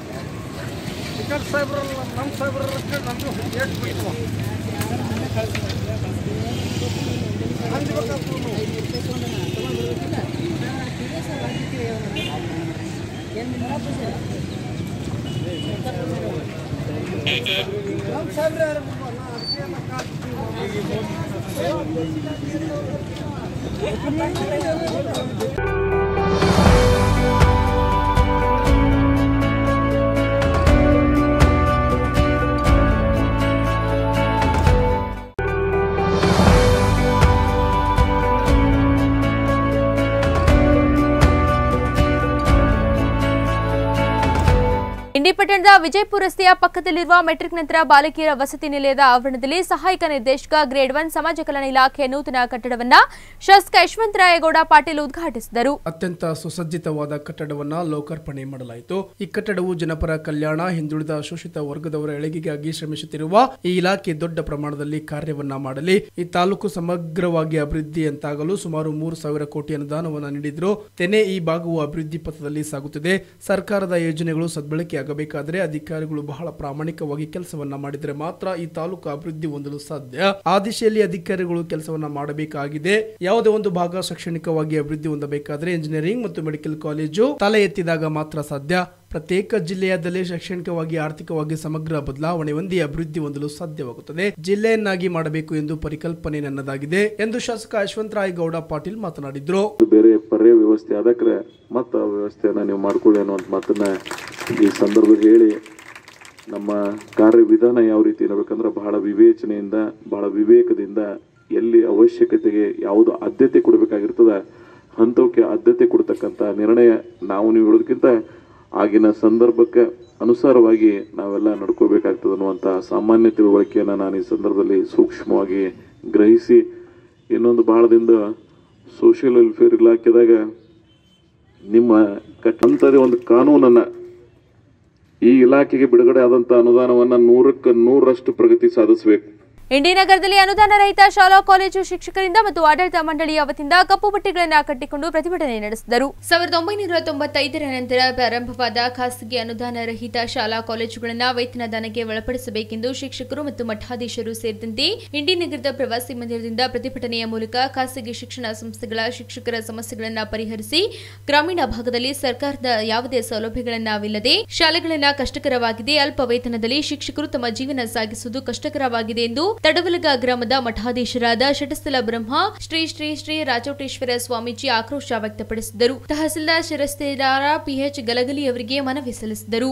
ಟಿಕೆಟ್ ಸಾಹೇಬ್ರು ನಮ್ಮ ಸಾಹೇಬ್ರ ನಮಗೂ ಏಟ್ ಬಿಡ್ತು ನಮ್ಮ ಸಾಹೇಬ್ರೆ ಯಾರು ನಾ ಅದಕ್ಕೆ ಇಂಡಿ ಪಟ್ಟಣದ ವಿಜಯಪುರ ರಸ್ತೆಯ ಪಕ್ಕದಲ್ಲಿರುವ ಮೆಟ್ರಿಕ್ ನಂತರ ಬಾಲಕಿಯರ ವಸತಿ ನಿಲಯದ ಆವರಣದಲ್ಲಿ ಸಹಾಯಕ ನಿರ್ದೇಶಕ ಗ್ರೇಡ್ ಒನ್ ಸಮಾಜ ಕಲ್ಯಾಣ ಇಲಾಖೆಯ ನೂತನ ಕಟ್ಟಡವನ್ನ ಶಾಸಕ ಯಶವಂತರಾಯಗೌಡ ಪಾಟೀಲ್ ಉದ್ಘಾಟಿಸಿದರು ಅತ್ಯಂತ ಸುಸಜ್ಜಿತವಾದ ಕಟ್ಟಡವನ್ನ ಲೋಕಾರ್ಪಣೆ ಮಾಡಲಾಯಿತು ಈ ಕಟ್ಟಡವು ಜನಪರ ಕಲ್ಯಾಣ ಹಿಂದುಳಿದ ಶೋಷಿತ ವರ್ಗದವರ ಏಳಿಗೆಗಾಗಿ ಶ್ರಮಿಸುತ್ತಿರುವ ಈ ಇಲಾಖೆ ದೊಡ್ಡ ಪ್ರಮಾಣದಲ್ಲಿ ಕಾರ್ಯವನ್ನ ಮಾಡಲಿ ಈ ತಾಲೂಕು ಸಮಗ್ರವಾಗಿ ಅಭಿವೃದ್ಧಿಯಂತಾಗಲು ಸುಮಾರು ಮೂರು ಸಾವಿರ ಕೋಟಿ ಅನುದಾನವನ್ನು ನೀಡಿದ್ರು ತೆನೆ ಈ ಭಾಗವು ಅಭಿವೃದ್ಧಿ ಪಥದಲ್ಲಿ ಸಾಗುತ್ತಿದೆ ಸರ್ಕಾರದ ಯೋಜನೆಗಳು ಸದ್ಬಳಕೆಯಾಗಬೇಕಾದರೆ ಅಧಿಕಾರಿಗಳು ಬಹಳ ಪ್ರಾಮಾಣಿಕವಾಗಿ ಕೆಲಸವನ್ನ ಮಾಡಿದರೆ ಮಾತ್ರ ಈ ತಾಲೂಕು ಅಭಿವೃದ್ಧಿ ಹೊಂದಲು ಸಾಧ್ಯ ಆ ದಿಶೆಯಲ್ಲಿ ಅಧಿಕಾರಿಗಳು ಕೆಲಸವನ್ನ ಮಾಡಬೇಕಾಗಿದೆ ಯಾವುದೇ ಒಂದು ಭಾಗ ಶೈಕ್ಷಣಿಕವಾಗಿ ಅಭಿವೃದ್ಧಿ ಹೊಂದಬೇಕಾದ್ರೆ ಇಂಜಿನಿಯರಿಂಗ್ ಮತ್ತು ಮೆಡಿಕಲ್ ಕಾಲೇಜು ತಲೆ ಎತ್ತಿದಾಗ ಮಾತ್ರ ಸಾಧ್ಯ ಪ್ರತ್ಯೇಕ ಜಿಲ್ಲೆಯಾದಲ್ಲಿ ಶೈಕ್ಷಣಿಕವಾಗಿ ಆರ್ಥಿಕವಾಗಿ ಸಮಗ್ರ ಬದಲಾವಣೆ ಹೊಂದಿ ಅಭಿವೃದ್ಧಿ ಹೊಂದಲು ಸಾಧ್ಯವಾಗುತ್ತದೆ ಜಿಲ್ಲೆಯನ್ನಾಗಿ ಮಾಡಬೇಕು ಎಂದು ಪರಿಕಲ್ಪನೆ ನನ್ನದಾಗಿದೆ ಎಂದು ಶಾಸಕ ಯಶವಂತರಾಯ ಗೌಡ ಪಾಟೀಲ್ ಮಾತನಾಡಿದ್ರು ಬೇರೆ ಪರ್ಯಾಯ ವ್ಯವಸ್ಥೆ ಆದಕ್ರೆ ಮತ್ತು ಆ ವ್ಯವಸ್ಥೆಯನ್ನು ನೀವು ಮಾಡ್ಕೊಳ್ಳಿ ಅನ್ನುವಂಥ ಮಾತನ್ನ ಈ ಸಂದರ್ಭದಲ್ಲಿ ಹೇಳಿ ನಮ್ಮ ಕಾರ್ಯವಿಧಾನ ಯಾವ ರೀತಿ ಇರಬೇಕಂದ್ರೆ ಬಹಳ ವಿವೇಚನೆಯಿಂದ ಬಹಳ ವಿವೇಕದಿಂದ ಎಲ್ಲಿ ಅವಶ್ಯಕತೆಗೆ ಯಾವುದು ಆದ್ಯತೆ ಕೊಡಬೇಕಾಗಿರ್ತದ ಅಂಥವಕ್ಕೆ ಆದ್ಯತೆ ಕೊಡ್ತಕ್ಕಂಥ ನಿರ್ಣಯ ನಾವು ನೀವು ಹೇಳೋದಕ್ಕಿಂತ ಆಗಿನ ಸಂದರ್ಭಕ್ಕೆ ಅನುಸಾರವಾಗಿ ನಾವೆಲ್ಲ ನಡ್ಕೋಬೇಕಾಗ್ತದೆ ಅನ್ನುವಂಥ ಸಾಮಾನ್ಯ ತಿಳುವಳಿಕೆಯನ್ನು ನಾನು ಈ ಸಂದರ್ಭದಲ್ಲಿ ಸೂಕ್ಷ್ಮವಾಗಿ ಗ್ರಹಿಸಿ ಇನ್ನೊಂದು ಬಹಳದಿಂದ ಸೋಷಿಯಲ್ ವೆಲ್ಫೇರ್ ಇಲಾಖೆದಾಗ ನಿಮ್ಮ ಕಟ್ಟಂತದೇ ಒಂದು ಕಾನೂನನ್ನ ಈ ಇಲಾಖೆಗೆ ಬಿಡುಗಡೆ ಆದಂತ ಅನುದಾನವನ್ನ ನೂರಕ್ಕೆ ನೂರರಷ್ಟು ಪ್ರಗತಿ ಸಾಧಿಸಬೇಕು ಇಂಡಿ ನಗರದಲ್ಲಿ ಅನುದಾನ ರಹಿತ ಶಾಲಾ ಕಾಲೇಜು ಶಿಕ್ಷಕರಿಂದ ಮತ್ತು ಆಡಳಿತ ಮಂಡಳಿಯ ವತಿಯಿಂದ ಕಪ್ಪು ಪಟ್ಟಿಗಳನ್ನು ಕಟ್ಟಿಕೊಂಡು ಪ್ರತಿಭಟನೆ ನಡೆಸಿದರು ಸಾವಿರದ ಒಂಬೈನೂರ ತೊಂಬತ್ತೈದರ ನಂತರ ಪ್ರಾರಂಭವಾದ ಖಾಸಗಿ ಅನುದಾನ ರಹಿತ ಶಾಲಾ ಕಾಲೇಜುಗಳನ್ನು ವೇತನ ದಾನಕ್ಕೆ ಒಳಪಡಿಸಬೇಕೆಂದು ಶಿಕ್ಷಕರು ಮತ್ತು ಮಠಾಧೀಶರು ಸೇರಿದಂತೆ ಇಂಡಿ ನಗರದ ಪ್ರವಾಸಿ ಮಂದಿರದಿಂದ ಪ್ರತಿಭಟನೆಯ ಮೂಲಕ ಖಾಸಗಿ ಶಿಕ್ಷಣ ಸಂಸ್ಥೆಗಳ ಶಿಕ್ಷಕರ ಸಮಸ್ಯೆಗಳನ್ನು ಪರಿಹರಿಸಿ ಗ್ರಾಮೀಣ ಭಾಗದಲ್ಲಿ ಸರ್ಕಾರದ ಯಾವುದೇ ಸೌಲಭ್ಯಗಳನ್ನಾವಿಲ್ಲದೆ ಶಾಲೆಗಳನ್ನ ಕಷ್ಟಕರವಾಗಿದೆ ಅಲ್ಪ ವೇತನದಲ್ಲಿ ಶಿಕ್ಷಕರು ತಮ್ಮ ಜೀವನ ಸಾಗಿಸುವುದು ಕಷ್ಟಕರವಾಗಿದೆ ಎಂದು ತಡವಲಗ ಗ್ರಾಮದ ಮಠಾಧೀಶರಾದ ಶಟಸ್ಥಲ ಬ್ರಹ್ಮ ಶ್ರೀ ಶ್ರೀ ಶ್ರೀ ರಾಜೋಟೇಶ್ವರ ಸ್ವಾಮೀಜಿ ಆಕ್ರೋಶ ವ್ಯಕ್ತಪಡಿಸಿದರು ತಹಸೀಲ್ದಾರ್ ಶಿರಸ್ತೇದಾರ ಪಿಎಚ್ ಗಲಗಲಿ ಅವರಿಗೆ ಮನವಿ ಸಲ್ಲಿಸಿದರು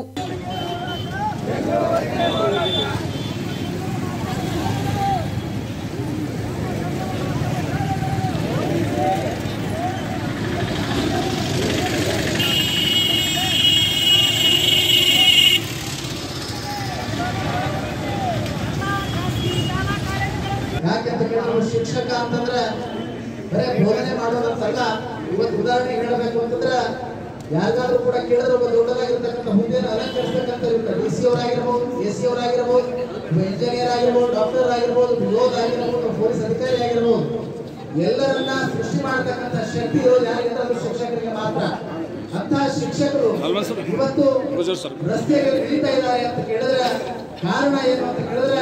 ಯಾಕೆಂತ ಕೇಳಿದ್ರೆ ಶಿಕ್ಷಕ ಅಂತಂದ್ರೆ ಬರೇ ಬೋಧನೆ ಮಾಡೋದಂತಲ್ಲ ಇವತ್ತು ಉದಾಹರಣೆ ಹೇಳಬೇಕು ಅಂತಂದ್ರೆ ಯಾರಿಗಾದ್ರೂ ಕೂಡ ಕೇಳಿದ್ರೆ ಒಬ್ಬ ದೊಡ್ಡದಾಗಿರ್ತಕ್ಕಂಥ ಹುದ್ದೆನ ಅಲಂಕರಿಸ್ತಕ್ಕಂಥ ಇರ್ತಾರೆ ಡಿ ಸಿ ಅವರಾಗಿರ್ಬೋದು ಎ ಸಿ ಅವರಾಗಿರ್ಬೋದು ಇಂಜಿನಿಯರ್ ಆಗಿರ್ಬೋದು ಡಾಕ್ಟರ್ ಆಗಿರ್ಬೋದು ಯೋಧ ಆಗಿರ್ಬೋದು ಪೊಲೀಸ್ ಅಧಿಕಾರಿ ಆಗಿರ್ಬೋದು ಎಲ್ಲರನ್ನ ಸೃಷ್ಟಿ ಮಾಡತಕ್ಕಂಥ ಶಕ್ತಿ ಇರೋದು ಯಾರಿಗಿದ್ರೆ ಅದು ಶಿಕ್ಷಕರಿಗೆ ಮಾತ್ರ ಅಂತಹ ಶಿಕ್ಷಕರು ಇವತ್ತು ರಸ್ತೆಯಲ್ಲಿ ಇಳಿತಾ ಇದ್ದಾರೆ ಅಂತ ಕೇಳಿದ್ರೆ ಕಾರಣ ಏನು ಅಂತ ಕೇಳಿದ್ರೆ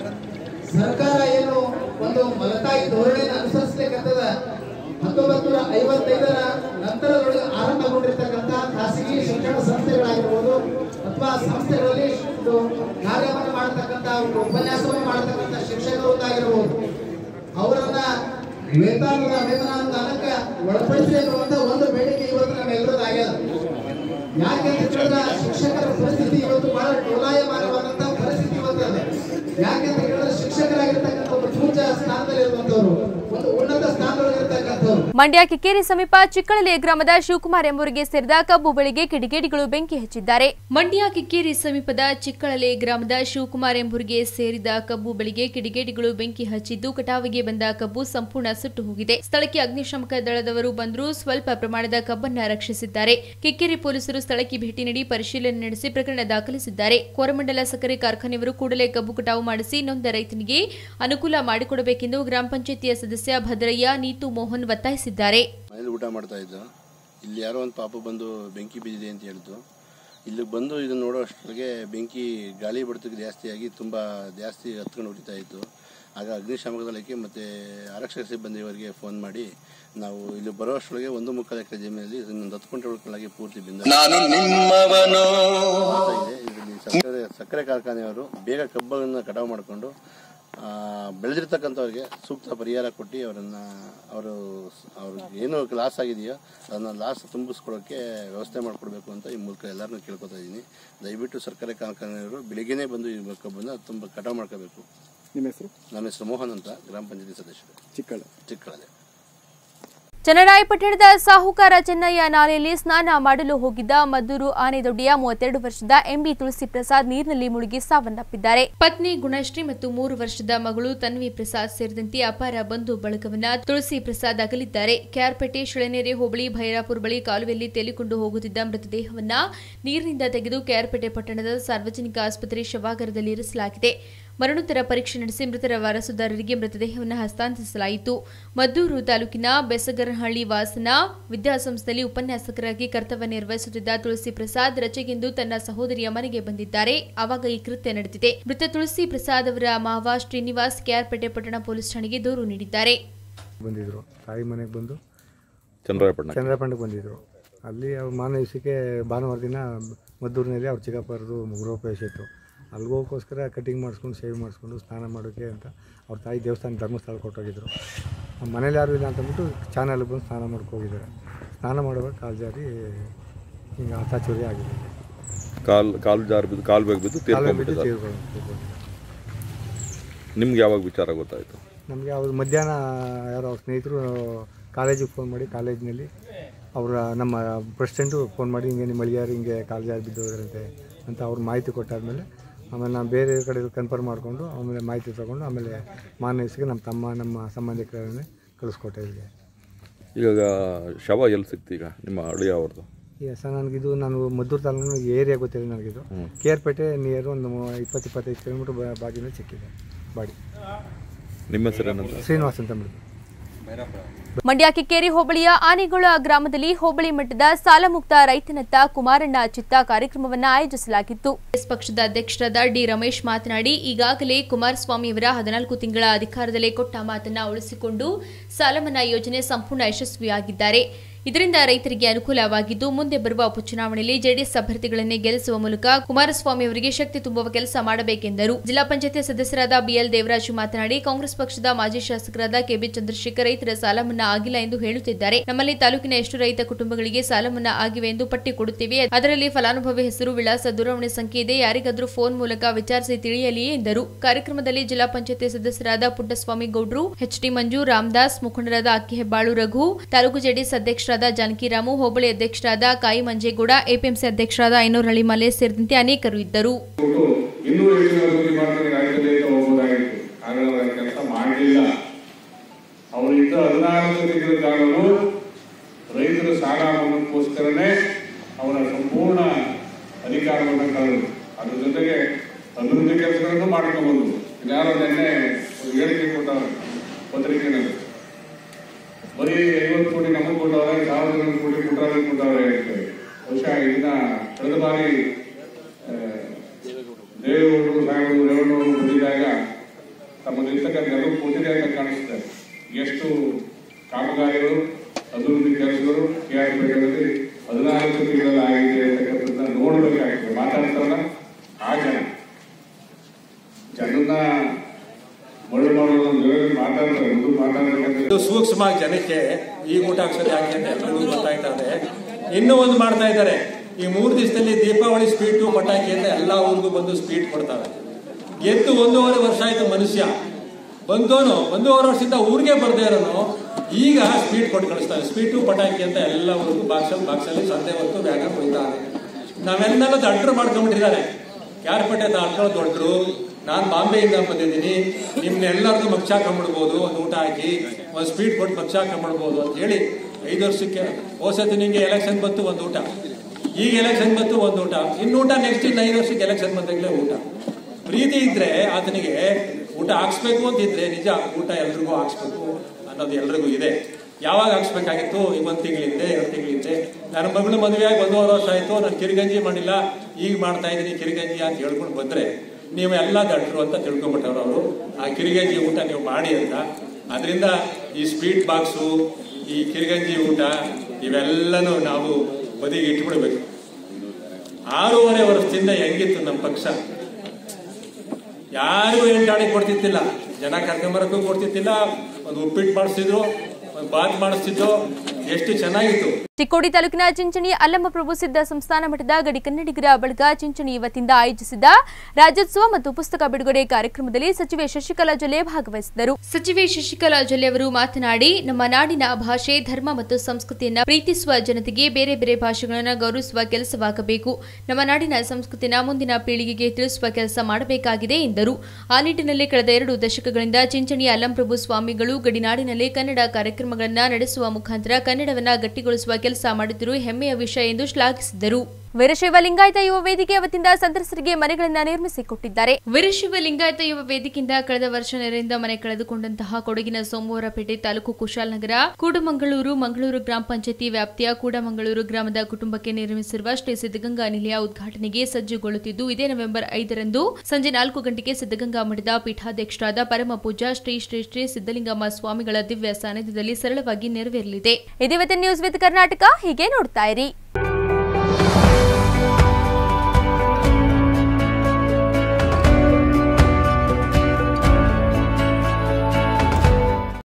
ಸರ್ಕಾರ ಏನು ಒಂದು ಮಲತಾಯಿ ಧೋರಣೆಯನ್ನು ಅನುಸರಿಸಬೇಕಂತದ ಹತ್ತೊಂಬತ್ತು ನೂರ ಐವತ್ತೈದರ ನಂತರದೊಳಗೆ ಆರಂಭಗೊಂಡಿರ್ತಕ್ಕಂಥ ಖಾಸಗಿ ಶಿಕ್ಷಣ ಸಂಸ್ಥೆಗಳಾಗಿರ್ಬೋದು ಅಥವಾ ಸಂಸ್ಥೆಗಳಲ್ಲಿ ಒಂದು ಕಾರ್ಯವನ್ನು ಮಾಡತಕ್ಕಂಥ ಒಂದು ಉಪನ್ಯಾಸವನ್ನು ಮಾಡತಕ್ಕಂಥ ಶಿಕ್ಷಕರು ಒಂದಾಗಿರ್ಬೋದು ಅವರನ್ನ ವೇತನದ ವೇತನಾನುದಾನಕ್ಕೆ ಒಳಪಡಿಸಿ ಅನ್ನುವಂಥ ಒಂದು ಬೇಡಿಕೆ ಇವತ್ತು ನಮ್ಮೆಲ್ಲರದಾಗ್ಯದ ಯಾಕೆ ಅಂತ ಕೇಳಿದ್ರೆ ಶಿಕ್ಷಕರ ಪರಿಸ್ಥಿತಿ ಇವತ್ತು ಬಹಳ ಡೋಲಾಯಮಾನವಾದಂತಹ ಪರಿಸ್ಥಿತಿ ಇವತ್ತು ಅದ ಯಾಕೆ ಅಂತ ಕೇಳಿದ್ರೆ ಶಿಕ್ಷಕರಾಗಿರ್ತಕ್ಕಂಥ ಒಂದು ಪೂಜ ಸ್ಥಾನದಲ್ಲಿ ಇರುವಂತವ್ರು ಒಂದು ಉನ್ನತ ಸ್ಥಾನದೊಳಗೆ ಇರ್ತಕ್ಕಂಥವ್ರು ಮಂಡ್ಯ ಕಿಕ್ಕೇರಿ ಸಮೀಪ ಚಿಕ್ಕಳಲೆ ಗ್ರಾಮದ ಶಿವಕುಮಾರ್ ಎಂಬುವರಿಗೆ ಸೇರಿದ ಕಬ್ಬು ಬೆಳೆಗೆ ಕಿಡಿಗೇಡಿಗಳು ಬೆಂಕಿ ಹಚ್ಚಿದ್ದಾರೆ ಮಂಡ್ಯ ಕಿಕ್ಕೇರಿ ಸಮೀಪದ ಚಿಕ್ಕಳಲೆ ಗ್ರಾಮದ ಶಿವಕುಮಾರ್ ಎಂಬುವರಿಗೆ ಸೇರಿದ ಕಬ್ಬು ಬೆಳೆಗೆ ಕಿಡಿಗೇಡಿಗಳು ಬೆಂಕಿ ಹಚ್ಚಿದ್ದು ಕಟಾವಿಗೆ ಬಂದ ಕಬ್ಬು ಸಂಪೂರ್ಣ ಸುಟ್ಟು ಹೋಗಿದೆ ಸ್ಥಳಕ್ಕೆ ಅಗ್ನಿಶಾಮಕ ದಳದವರು ಬಂದರೂ ಸ್ವಲ್ಪ ಪ್ರಮಾಣದ ಕಬ್ಬನ್ನ ರಕ್ಷಿಸಿದ್ದಾರೆ ಕಿಕ್ಕೇರಿ ಪೊಲೀಸರು ಸ್ಥಳಕ್ಕೆ ಭೇಟಿ ನೀಡಿ ಪರಿಶೀಲನೆ ನಡೆಸಿ ಪ್ರಕರಣ ದಾಖಲಿಸಿದ್ದಾರೆ ಕೋರಮಂಡಲ ಸಕ್ಕರೆ ಕಾರ್ಖಾನೆಯವರು ಕೂಡಲೇ ಕಬ್ಬು ಕಟಾವು ಮಾಡಿಸಿ ನೊಂದ ರೈತನಿಗೆ ಅನುಕೂಲ ಮಾಡಿಕೊಡಬೇಕೆಂದು ಗ್ರಾಮ ಪಂಚಾಯಿತಿಯ ಸದಸ್ಯ ಭದ್ರಯ್ಯ ನೀತು ಮೋಹನ್ ಒತ್ತಾಯಿಸಿದ್ದಾರೆ ಮನೇಲಿ ಊಟ ಮಾಡ್ತಾ ಇದ್ದು ಇಲ್ಲಿ ಯಾರೋ ಒಂದು ಪಾಪ ಬಂದು ಬೆಂಕಿ ಬಿದ್ದಿದೆ ಅಂತ ಹೇಳಿದ್ರು ಇಲ್ಲಿಗೆ ಬಂದು ಇದನ್ನ ನೋಡೋ ಅಷ್ಟರೊಳಗೆ ಬೆಂಕಿ ಗಾಳಿ ಬಡ್ತಕ್ಕೆ ಜಾಸ್ತಿಯಾಗಿ ತುಂಬ ಜಾಸ್ತಿ ಹತ್ಕೊಂಡು ಹೊಡಿತಾ ಇತ್ತು ಆಗ ಅಗ್ನಿಶಾಮಕ ದಳಕ್ಕೆ ಮತ್ತು ಆರಕ್ಷಕ ಸಿಬ್ಬಂದಿಯವರಿಗೆ ಫೋನ್ ಮಾಡಿ ನಾವು ಇಲ್ಲಿ ಬರುವಷ್ಟರೊಳಗೆ ಒಂದು ಮುಕ್ಕಾಲು ಎಕರೆ ಜಮೀನಲ್ಲಿ ಇನ್ನೊಂದು ಹತ್ತು ಕ್ವಿಂಟಲ್ ಒಳಗೆ ಪೂರ್ತಿ ಬಿಂದ ನಾನು ನಿಮ್ಮವನು ಇದೆ ಇದರಲ್ಲಿ ಸಕ್ಕರೆ ಸಕ್ಕರೆ ಕಾರ್ಖಾನೆಯವರು ಬೇಗ ಕಬ್ಬನ್ನು ಕಟಾವು ಮಾಡಿಕೊಂಡು ಬೆಳೆದಿರ್ತಕ್ಕಂಥವ್ರಿಗೆ ಸೂಕ್ತ ಪರಿಹಾರ ಕೊಟ್ಟು ಅವರನ್ನು ಅವರು ಅವ್ರಿಗೆ ಏನು ಲಾಸ್ ಆಗಿದೆಯೋ ಅದನ್ನು ಲಾಸ್ ತುಂಬಿಸ್ಕೊಡೋಕ್ಕೆ ವ್ಯವಸ್ಥೆ ಮಾಡಿಕೊಡ್ಬೇಕು ಅಂತ ಈ ಮೂಲಕ ಎಲ್ಲರನ್ನೂ ಕೇಳ್ಕೊತಾ ಇದ್ದೀನಿ ದಯವಿಟ್ಟು ಸರ್ಕಾರಿ ಕಾರ್ಖಾನೆಯವರು ಬೆಳಿಗ್ಗೆನೇ ಬಂದು ಈ ಕಬ್ಬನ್ನು ತುಂಬ ಕಟಾವು ಮಾಡ್ಕೋಬೇಕು ನಿಮ್ಮ ಹೆಸರು ನಮ್ಮ ಹೆಸರು ಮೋಹನ್ ಅಂತ ಗ್ರಾಮ ಪಂಚಾಯತಿ ಸದಸ್ಯರು ಚಿಕ್ಕಳ ಚಿಕ್ಕಳದೆ ಚನ್ನರಾಯಪಟ್ಟಣದ ಸಾಹುಕಾರ ಚೆನ್ನಯ್ಯ ನಾಲೆಯಲ್ಲಿ ಸ್ನಾನ ಮಾಡಲು ಹೋಗಿದ್ದ ಮದ್ದೂರು ಆನೆದೊಡ್ಡಿಯ ಮೂವತ್ತೆರಡು ವರ್ಷದ ಎಂಬಿ ತುಳಸಿ ಪ್ರಸಾದ್ ನೀರಿನಲ್ಲಿ ಮುಳುಗಿ ಸಾವನ್ನಪ್ಪಿದ್ದಾರೆ ಪತ್ನಿ ಗುಣಶ್ರೀ ಮತ್ತು ಮೂರು ವರ್ಷದ ಮಗಳು ತನ್ವಿ ಪ್ರಸಾದ್ ಸೇರಿದಂತೆ ಅಪಾರ ಬಂಧು ಬಳಗವನ್ನ ತುಳಸಿ ಪ್ರಸಾದ್ ಅಗಲಿದ್ದಾರೆ ಕ್ಯಾರ್ಪೇಟೆ ಶಿಳನೇರೆ ಹೋಬಳಿ ಭೈರಾಪುರ ಬಳಿ ಕಾಲುವೆಯಲ್ಲಿ ತೇಲಿಕೊಂಡು ಹೋಗುತ್ತಿದ್ದ ಮೃತದೇಹವನ್ನ ನೀರಿನಿಂದ ತೆಗೆದು ಕ್ಯಾರ್ಪೇಟೆ ಪಟ್ಟಣದ ಸಾರ್ವಜನಿಕ ಆಸ್ಪತ್ರೆ ಶವಾಗಾರದಲ್ಲಿ ಇರಿಸಲಾಗಿದೆ ಮರಣೋತ್ತರ ಪರೀಕ್ಷೆ ನಡೆಸಿ ಮೃತರ ವಾರಸುದಾರರಿಗೆ ಮೃತದೇಹವನ್ನು ಹಸ್ತಾಂತರಿಸಲಾಯಿತು ಮದ್ದೂರು ತಾಲೂಕಿನ ಬೆಸಗರಹಳ್ಳಿ ವಾಸನ ವಿದ್ಯಾಸಂಸ್ಥೆಯಲ್ಲಿ ಉಪನ್ಯಾಸಕರಾಗಿ ಕರ್ತವ್ಯ ನಿರ್ವಹಿಸುತ್ತಿದ್ದ ತುಳಸಿ ಪ್ರಸಾದ್ ರಜೆಗೆಂದು ತನ್ನ ಸಹೋದರಿಯ ಮನೆಗೆ ಬಂದಿದ್ದಾರೆ ಆವಾಗ ಈ ಕೃತ್ಯ ನಡೆದಿದೆ ಮೃತ ತುಳಸಿ ಪ್ರಸಾದ್ ಅವರ ಮಾವ ಶ್ರೀನಿವಾಸ್ ಕೆಆರ್ಪೇಟೆ ಪಟ್ಟಣ ಪೊಲೀಸ್ ಠಾಣೆಗೆ ದೂರು ನೀಡಿದ್ದಾರೆ ಬಂದಿದ್ರು ತಾಯಿ ಮನೆಗೆ ಬಂದು ಚಂದ್ರಾಯಪಟ್ಟಣ ಚಂದ್ರಪಟ್ಟಣಕ್ಕೆ ಬಂದಿದ್ರು ಅಲ್ಲಿ ಅವ್ರ ಮಾನ ದಿವಸಕ್ಕೆ ಭಾನುವಾರ ದಿನ ಮದ್ದೂರಿನಲ್ಲಿ ಅವ್ರ ಚಿಕ್ಕಪ್ಪರದು ಗೃಹಪ್ರವೇಶ ಇತ್ತು ಅಲ್ಲಿಗೋಗೋಸ್ಕರ ಕಟಿಂಗ್ ಮಾಡಿಸ್ಕೊಂಡು ಶೇವ್ ಮಾಡಿಸ್ಕೊಂಡು ಸ್ನಾನ ಮಾಡೋಕ್ಕೆ ಅಂತ ಅವ್ರ ತಾಯಿ ದೇವಸ್ಥಾನ ಧರ್ಮಸ್ಥಳ ಕೊಟ್ಟೋಗಿದ್ರು ಮನೇಲಿ ಯಾರೂ ಇಲ್ಲ ಅಂತಂದ್ಬಿಟ್ಟು ಚಾನಲ್ಗೆ ಬಂದು ಸ್ನಾನ ಮಾಡ್ಕೊ ಹೋಗಿದ್ದಾರೆ ಸ್ನಾನ ಮಾಡುವಾಗ ಕಾಲು ಜಾರಿ ಈಗ ಹತಾಚುರಿ ಆಗಿದೆ ಕಾಲ್ ಕಾಲು ಜಾರು ಬಿದ್ದು ಕಾಲು ಬೇಗ ಬಿದ್ದು ಕಾಲು ಬಿದ್ದು ತೀರ್ಕೊಂಡ್ಬಿಟ್ಟಿದ್ದಾರೆ ತೀರ್ಕೊಂಡು ತೀರ್ಕೊಂಡಿದ್ದಾರೆ. ನಿಮ್ಗೆ ಯಾವಾಗ ವಿಚಾರ ಗೊತ್ತಾಯ್ತು ನಮಗೆ ಅವ್ರು ಮಧ್ಯಾಹ್ನ ಯಾರೋ ಅವ್ರ ಸ್ನೇಹಿತರು ಕಾಲೇಜಿಗೆ ಫೋನ್ ಮಾಡಿ ಕಾಲೇಜಿನಲ್ಲಿ ಅವರ ನಮ್ಮ ಪ್ರೆಸಿಡೆಂಟು ಫೋನ್ ಮಾಡಿ ಹಿಂಗೆ ನಿಮ್ಮ ಅಳಿಯಾರು ಹಿಂಗೆ ಕಾಲು ಜಾರಿ ಬಿದ್ದೋದ್ರಂತೆ ಅಂತ ಅವ್ರು ಮಾಹಿತಿ ಕೊಟ್ಟಾದ್ಮೇಲೆ ಆಮೇಲೆ ನಾನು ಬೇರೆ ಕಡೆ ಕನ್ಫರ್ಮ್ ಮಾಡಿಕೊಂಡು ಆಮೇಲೆ ಮಾಹಿತಿ ತೊಗೊಂಡು ಆಮೇಲೆ ಮಾನವಸಿಗೆ ನಮ್ಮ ತಮ್ಮ ನಮ್ಮ ಸಂಬಂಧಿಕರನ್ನೇ ಕಳಿಸ್ಕೊಟ್ಟೆ ಇಲ್ಲಿಗೆ ಈಗ ಶವ ಎಲ್ಲಿ ಸಿಕ್ತು ಈಗ ನಿಮ್ಮ ಅಳಿಯ ಅವ್ರದ್ದು ಈಗ ಸರ್ ನನಗಿದು ನಾನು ಮದ್ದೂರು ತಾಲೂಕಿನ ಏರಿಯಾ ಗೊತ್ತಿಲ್ಲ ನನಗಿದು ಕೇರ್ಪೇಟೆ ನಿಯರ್ ಒಂದು ಇಪ್ಪತ್ತು ಇಪ್ಪತ್ತೈದು ಕಿಲೋಮೀಟ್ರ್ ಬಾಗಿನ ಸಿಕ್ಕಿದೆ ಬಾಡಿ ನಿಮ್ಮ ಹೆಸರೇನಂತ ಶ್ರೀನಿವಾಸ್ ಅಂತ ಅಂದ್ಬಿಟ್ಟು ಮಂಡ್ಯ ಕಿಕ್ಕೇರಿ ಹೋಬಳಿಯ ಆನೆಗೊಳ ಗ್ರಾಮದಲ್ಲಿ ಹೋಬಳಿ ಮಟ್ಟದ ಸಾಲಮುಕ್ತ ರೈತನತ್ತ ಕುಮಾರಣ್ಣ ಚಿತ್ತ ಕಾರ್ಯಕ್ರಮವನ್ನು ಆಯೋಜಿಸಲಾಗಿತ್ತು ಕಾಂಗ್ರೆಸ್ ಪಕ್ಷದ ಅಧ್ಯಕ್ಷರಾದ ಡಿ ರಮೇಶ್ ಮಾತನಾಡಿ ಈಗಾಗಲೇ ಕುಮಾರಸ್ವಾಮಿಯವರ ಹದಿನಾಲ್ಕು ತಿಂಗಳ ಅಧಿಕಾರದಲ್ಲೇ ಕೊಟ್ಟ ಮಾತನ್ನ ಉಳಿಸಿಕೊಂಡು ಸಾಲಮನ್ನಾ ಯೋಜನೆ ಸಂಪೂರ್ಣ ಯಶಸ್ವಿಯಾಗಿದ್ದಾರೆ ಇದರಿಂದ ರೈತರಿಗೆ ಅನುಕೂಲವಾಗಿದ್ದು ಮುಂದೆ ಬರುವ ಉಪಚುನಾವಣೆಯಲ್ಲಿ ಜೆಡಿಎಸ್ ಅಭ್ಯರ್ಥಿಗಳನ್ನೇ ಗೆಲ್ಲಿಸುವ ಮೂಲಕ ಕುಮಾರಸ್ವಾಮಿ ಅವರಿಗೆ ಶಕ್ತಿ ತುಂಬುವ ಕೆಲಸ ಮಾಡಬೇಕೆಂದರು ಜಿಲ್ಲಾ ಪಂಚಾಯತಿ ಸದಸ್ಯರಾದ ಬಿಎಲ್ ದೇವರಾಜು ಮಾತನಾಡಿ ಕಾಂಗ್ರೆಸ್ ಪಕ್ಷದ ಮಾಜಿ ಶಾಸಕರಾದ ಕೆಬಿ ಚಂದ್ರಶೇಖರ್ ರೈತರ ಸಾಲ ಮನ್ನಾ ಆಗಿಲ್ಲ ಎಂದು ಹೇಳುತ್ತಿದ್ದಾರೆ ನಮ್ಮಲ್ಲಿ ತಾಲೂಕಿನ ಎಷ್ಟು ರೈತ ಕುಟುಂಬಗಳಿಗೆ ಸಾಲ ಮನ್ನಾ ಆಗಿವೆ ಎಂದು ಪಟ್ಟಿ ಕೊಡುತ್ತೇವೆ ಅದರಲ್ಲಿ ಫಲಾನುಭವಿ ಹೆಸರು ವಿಳಾಸ ದೂರವಾಣಿ ಸಂಖ್ಯೆ ಇದೆ ಯಾರಿಗಾದರೂ ಫೋನ್ ಮೂಲಕ ವಿಚಾರಿಸಿ ತಿಳಿಯಲಿ ಎಂದರು ಕಾರ್ಯಕ್ರಮದಲ್ಲಿ ಜಿಲ್ಲಾ ಪಂಚಾಯತಿ ಸದಸ್ಯರಾದ ಪುಟ್ಟಸ್ವಾಮಿ ಗೌಡ್ರು ಎಚ್ಡಿ ಮಂಜು ರಾಮದಾಸ್ ಮುಖಂಡರಾದ ಅಕ್ಕಿ ಹೆಬ್ಬಾಳು ರಘು ತಾಲೂಕು ಜೆಡಿಎಸ್ ಅಧ್ಯಕ್ಷರಾದ ಜಾನಕಿರಾಮು ಹೋಬಳಿ ಅಧ್ಯಕ್ಷರಾದ ಕಾಯಿ ಮಂಜೇಗೌಡ ಎಪಿಎಂಸಿ ಅಧ್ಯಕ್ಷರಾದ ಐನೂರಹಳ್ಳಿ ಮಲೆ ಸೇರಿದಂತೆ ಅನೇಕರು ಇದ್ದರು ಇನ್ನೂ ಹೆಚ್ಚಿನ ಅಭಿವೃದ್ಧಿ ಮಾಡ್ತಾರೆ ರಾಜ್ಯದಲ್ಲಿ ಅಂತ ಹೋಗ್ಬೋದಾಗಿತ್ತು ಆದರೆ ಅವರ ಕೆಲಸ ಮಾಡಲಿಲ್ಲ ಅವರು ಇದ್ದ ಹದಿನಾರು ತಿಂಗಳ ಕಾಲವು ರೈತರ ಸಾಲ ಮನ್ನಾಕ್ಕೋಸ್ಕರನೇ ಅವರ ಸಂಪೂರ್ಣ ಅಧಿಕಾರವನ್ನು ಕಳೆದರು ಅದ್ರ ಜೊತೆಗೆ ಅಭಿವೃದ್ಧಿ ಕೆಲಸಗಳನ್ನು ಮಾಡ್ಕೊಂಡ್ಬಂದು ಇದ್ಯಾರೋ ನಿನ್ನೆ ಒಂದು ಹೇಳಿಕೆ ಕೊಟ್ಟವ್ರೆ ಪತ್ರಿಕೆನಲ್ಲಿ ಬರೀ ಐವತ್ತು ಕೋಟಿ ನಮಗೆ ಕೊಟ್ಟವ್ರೆ ಸಾವಿರದ ಕೋಟಿ ಕುಟ್ರಾಗಿ ಕೊಟ್ಟವ್ರೆ ಹೇಳ್ತಾರೆ ಬಹುಶಃ ಇದನ್ನ ಕಳೆದ ಬಾರಿ ಆ, ದೇವೇಗೌಡರು ಸಾಹೇಬರು ರೇವಣ್ಣವರು ಬಂದಿದ್ದಾಗ ತಮ್ಮಲ್ಲಿರ್ತಕ್ಕಂಥ ನೆರವು ಕೊಟ್ಟಿದೆ ಅಂತ ಕಾಣಿಸುತ್ತೆ ಎಷ್ಟು ಕಾಮಗಾರಿಗಳು ಅಭಿವೃದ್ಧಿ ಕೆಲಸಗಳು ಕೆ ಆರ್ ಪೇಟೆಗಳಲ್ಲಿ ಹದಿನಾಲ್ಕು ತಿಂಗಳಲ್ಲಿ ಆಗಿದೆ ಅಂತಕ್ಕಂಥದ್ದನ್ನ ನೋಡ್ಬೇಕಾಗ್ತದೆ ಮಾತಾಡ್ತಾರಲ್ಲ ಆ ಜನ ಜನನ್ನ ಮರಳು ಮಾಡೋದು ಜೊತೆಗೆ ಮಾತಾಡ್ತಾರೆ ಮುಂದೆ ಮಾತಾಡ್ಬೇಕಂತ ಇದು ಸೂಕ್ಷ್ಮ ಜನಕ್ಕೆ ಈಗ ಊಟ ಹಾಕ್ಸೋದು ಯಾಕೆ ಅಂತ ಎಲ್ಲರಿಗೂ ಗೊತ್ತಾಯ್ತಾ ಇದೆ ಇನ್ನೂ ಒಂದು ಮಾಡ್ತಾ ಇದ್ದಾರೆ ಈ ಮೂರು ದಿವಸದಲ್ಲಿ ದೀಪಾವಳಿ ಸ್ವೀಟು ಪಟಾಕಿ ಅಂತ ಎಲ್ಲ ಊರಿಗೂ ಬಂದು ಸ್ವೀಟ್ ಕೊಡ್ತಾರೆ ಎದ್ದು ಒಂದೂವರೆ ವರ್ಷ ಆಯ್ತು ಮನುಷ್ಯ ಬಂದೋನು ಒಂದೂವರೆ ವರ್ಷದಿಂದ ಊರಿಗೆ ಬರ್ದೇ ಇರೋನು ಈಗ ಸ್ವೀಟ್ ಕೊಟ್ಟು ಕಳಿಸ್ತಾರೆ ಸ್ವೀಟು ಪಟಾಕಿ ಅಂತ ಎಲ್ಲ ಊರಿಗೂ ಬಾಕ್ಸಲ್ಲಿ ಬಾಕ್ಸಲ್ಲಿ ಸಂತೆ ಹೊತ್ತು ಬ್ಯಾಗ ಕೊಯ್ತಾರೆ ನಾವೆಲ್ಲ ದಡ್ರು ಮಾಡ್ಕೊಂಡ್ಬಿಟ್ಟಿದ್ದಾರೆ ಯಾರ್ಪೇಟೆ ದಾಟ್ಕೊಳ್ಳೋ ದೊಡ್ಡರು ನಾನು ಬಾಂಬೆಯಿಂದ ಬಂದಿದ್ದೀನಿ ನಿಮ್ನೆಲ್ಲರಿಗೂ ಮಕ್ಷ ಹಾಕೊಂಡ್ಬಿಡ್ಬೋದು ಒಂದು ಊಟ ಹಾಕಿ ಒಂದು ಸ್ವೀಟ್ ಕೊಟ್ಟು ಮಕ್ಷ ಹಾಕೊಂಡ್ಬಿಡ್ಬೋದು ಅಂತ ಹೇಳಿ ಐದು ವರ್ಷಕ್ಕೆ ಹೋಸತಿ ನಿಂಗೆ ಎಲೆಕ್ಷನ್ ಬಂತು ಒಂದು ಊಟ ಈಗ ಎಲೆಕ್ಷನ್ ಬಂತು ಒಂದು ಊಟ ಇನ್ನು ಊಟ ನೆಕ್ಸ್ಟ್ ಇನ್ನು ಐದು ವರ್ಷಕ್ಕೆ ಎಲೆಕ್ಷನ್ ಬಂದಾಗಲೇ ಊಟ ಪ್ರೀತಿ ಇದ್ರೆ ಆತನಿಗೆ ಊಟ ಹಾಕ್ಸ್ಬೇಕು ಅಂತಿದ್ರೆ ನಿಜ ಊಟ ಎಲ್ರಿಗೂ ಹಾಕ್ಸ್ಬೇಕು ಅನ್ನೋದು ಎಲ್ರಿಗೂ ಇದೆ ಯಾವಾಗ ಹಾಕ್ಸ್ಬೇಕಾಗಿತ್ತು ಈಗ ಒಂದು ತಿಂಗಳಿಂದೆ ಎರಡು ತಿಂಗಳಿಂದೆ ನನ್ನ ಮಗಳು ಮದುವೆಯಾಗಿ ಒಂದೂವರೆ ವರ್ಷ ಆಯ್ತು ನಾನು ಕಿರಿಗಂಜಿ ಮಾಡಿಲ್ಲ ಈಗ ಮಾಡ್ತಾ ಇದ್ದೀನಿ ಕಿರಿಗಂಜಿ ಅಂತ ಹೇಳ್ಕೊಂಡು ಬಂದ್ರೆ ನೀವು ಎಲ್ಲ ದಡ್ರು ಅಂತ ತಿಳ್ಕೊಂಬಿಟ್ಟವ್ರು ಅವರು ಆ ಕಿರಿಗಂಜಿ ಊಟ ನೀವು ಮಾಡಿ ಅಂತ ಅದರಿಂದ ಈ ಸ್ವೀಟ್ ಬಾಕ್ಸು ಈ ಕಿರಿಗಂಜಿ ಊಟ ಇವೆಲ್ಲನೂ ನಾವು ಬದಿಗೆ ಇಟ್ಬಿಡ್ಬೇಕು ಆರೂವರೆ ವರ್ಷದಿಂದ ಹೆಂಗಿತ್ತು ನಮ್ಮ ಪಕ್ಷ ಯಾರಿಗೂ ಎಂಟಾಣಿ ಕೊಡ್ತಿದ್ದಿಲ್ಲ ಜನ ಕರ್ಕೊಂಬರಕ್ಕೂ ಕೊಡ್ತಿದ್ದಿಲ್ಲ ಒಂದು ಉಪ್ಪಿಟ್ಟು ಮಾಡಿಸ್ತಿದ್ರು ಒಂದು ಬಾತ್ ಮಾಡಿಸ್ತಿದ್ರು ಎಷ್ಟು ಚೆನ್ನಾಗಿತ್ತು ಚಿಕ್ಕೋಡಿ ತಾಲೂಕಿನ ಚಿಂಚಣಿ ಅಲ್ಲಮಪ್ರಭು ಸಿದ್ಧ ಸಂಸ್ಥಾನ ಮಠದ ಗಡಿ ಕನ್ನಡಿಗರ ಬಳಗ ಚಿಂಚಣಿ ವತಿಯಿಂದ ಆಯೋಜಿಸಿದ ರಾಜ್ಯೋತ್ಸವ ಮತ್ತು ಪುಸ್ತಕ ಬಿಡುಗಡೆ ಕಾರ್ಯಕ್ರಮದಲ್ಲಿ ಸಚಿವೆ ಶಶಿಕಲಾ ಜೊಲ್ಲೆ ಭಾಗವಹಿಸಿದರು ಸಚಿವೆ ಶಶಿಕಲಾ ಜೊಲ್ಲೆ ಅವರು ಮಾತನಾಡಿ ನಮ್ಮ ನಾಡಿನ ಭಾಷೆ ಧರ್ಮ ಮತ್ತು ಸಂಸ್ಕೃತಿಯನ್ನ ಪ್ರೀತಿಸುವ ಜನತೆಗೆ ಬೇರೆ ಬೇರೆ ಭಾಷೆಗಳನ್ನು ಗೌರವಿಸುವ ಕೆಲಸವಾಗಬೇಕು ನಮ್ಮ ನಾಡಿನ ಸಂಸ್ಕೃತಿನ ಮುಂದಿನ ಪೀಳಿಗೆಗೆ ತಿಳಿಸುವ ಕೆಲಸ ಮಾಡಬೇಕಾಗಿದೆ ಎಂದರು ಆ ನಿಟ್ಟಿನಲ್ಲಿ ಕಳೆದ ಎರಡು ದಶಕಗಳಿಂದ ಚಿಂಚಣಿ ಅಲ್ಲಂಪ್ರಭು ಸ್ವಾಮಿಗಳು ಗಡಿನಾಡಿನಲ್ಲಿ ಕನ್ನಡ ಕಾರ್ಯಕ್ರಮಗಳನ್ನು ನಡೆಸುವ ಮುಖಾಂತರ ಕನ್ನಡವನ್ನ ಗಟ್ಟಿಗೊಳಿಸುವ ಕೆಲಸ ಮಾಡಿದ್ದರು ಹೆಮ್ಮೆಯ ವಿಷಯ ಎಂದು ಶ್ಲಾಘಿಸಿದರು ವೀರಶೈವ ಲಿಂಗಾಯತ ಯುವ ವೇದಿಕೆ ವತಿಯಿಂದ ಸಂತ್ರಸ್ತರಿಗೆ ಮನೆಗಳನ್ನು ನಿರ್ಮಿಸಿಕೊಟ್ಟಿದ್ದಾರೆ ವೀರಶೈವ ಲಿಂಗಾಯತ ಯುವ ವೇದಿಕೆಯಿಂದ ಕಳೆದ ವರ್ಷ ನೆರೆಯಿಂದ ಮನೆ ಕಳೆದುಕೊಂಡಂತಹ ಕೊಡಗಿನ ಸೋಮವಾರಪೇಟೆ ತಾಲೂಕು ಕುಶಾಲನಗರ ಕೂಡಮಂಗಳೂರು ಮಂಗಳೂರು ಗ್ರಾಮ ಪಂಚಾಯತಿ ವ್ಯಾಪ್ತಿಯ ಕೂಡಮಂಗಳೂರು ಗ್ರಾಮದ ಕುಟುಂಬಕ್ಕೆ ನಿರ್ಮಿಸಿರುವ ಶ್ರೀ ಸಿದ್ದಗಂಗಾ ನಿಲಯ ಉದ್ಘಾಟನೆಗೆ ಸಜ್ಜುಗೊಳ್ಳುತ್ತಿದ್ದು ಇದೇ ನವೆಂಬರ್ ಐದರಂದು ಸಂಜೆ ನಾಲ್ಕು ಗಂಟೆಗೆ ಸಿದ್ದಗಂಗಾ ಮಠದ ಪೀಠಾಧ್ಯಕ್ಷರಾದ ಪರಮ ಪೂಜಾ ಶ್ರೀ ಶ್ರೀ ಶ್ರೀ ಸಿದ್ದಲಿಂಗಮ್ಮ ಸ್ವಾಮಿಗಳ ದಿವ್ಯ ಸಾನ್ನಿಧ್ಯದಲ್ಲಿ ಸರಳವಾಗಿ ನೆರವೇರಲಿದೆ ಇದೇ ನ್ಯೂಸ್ ವಿತ್ ಕರ್ನಾಟಕ ಹೀಗೆ ನೋಡ್ತಾ ಇರಿ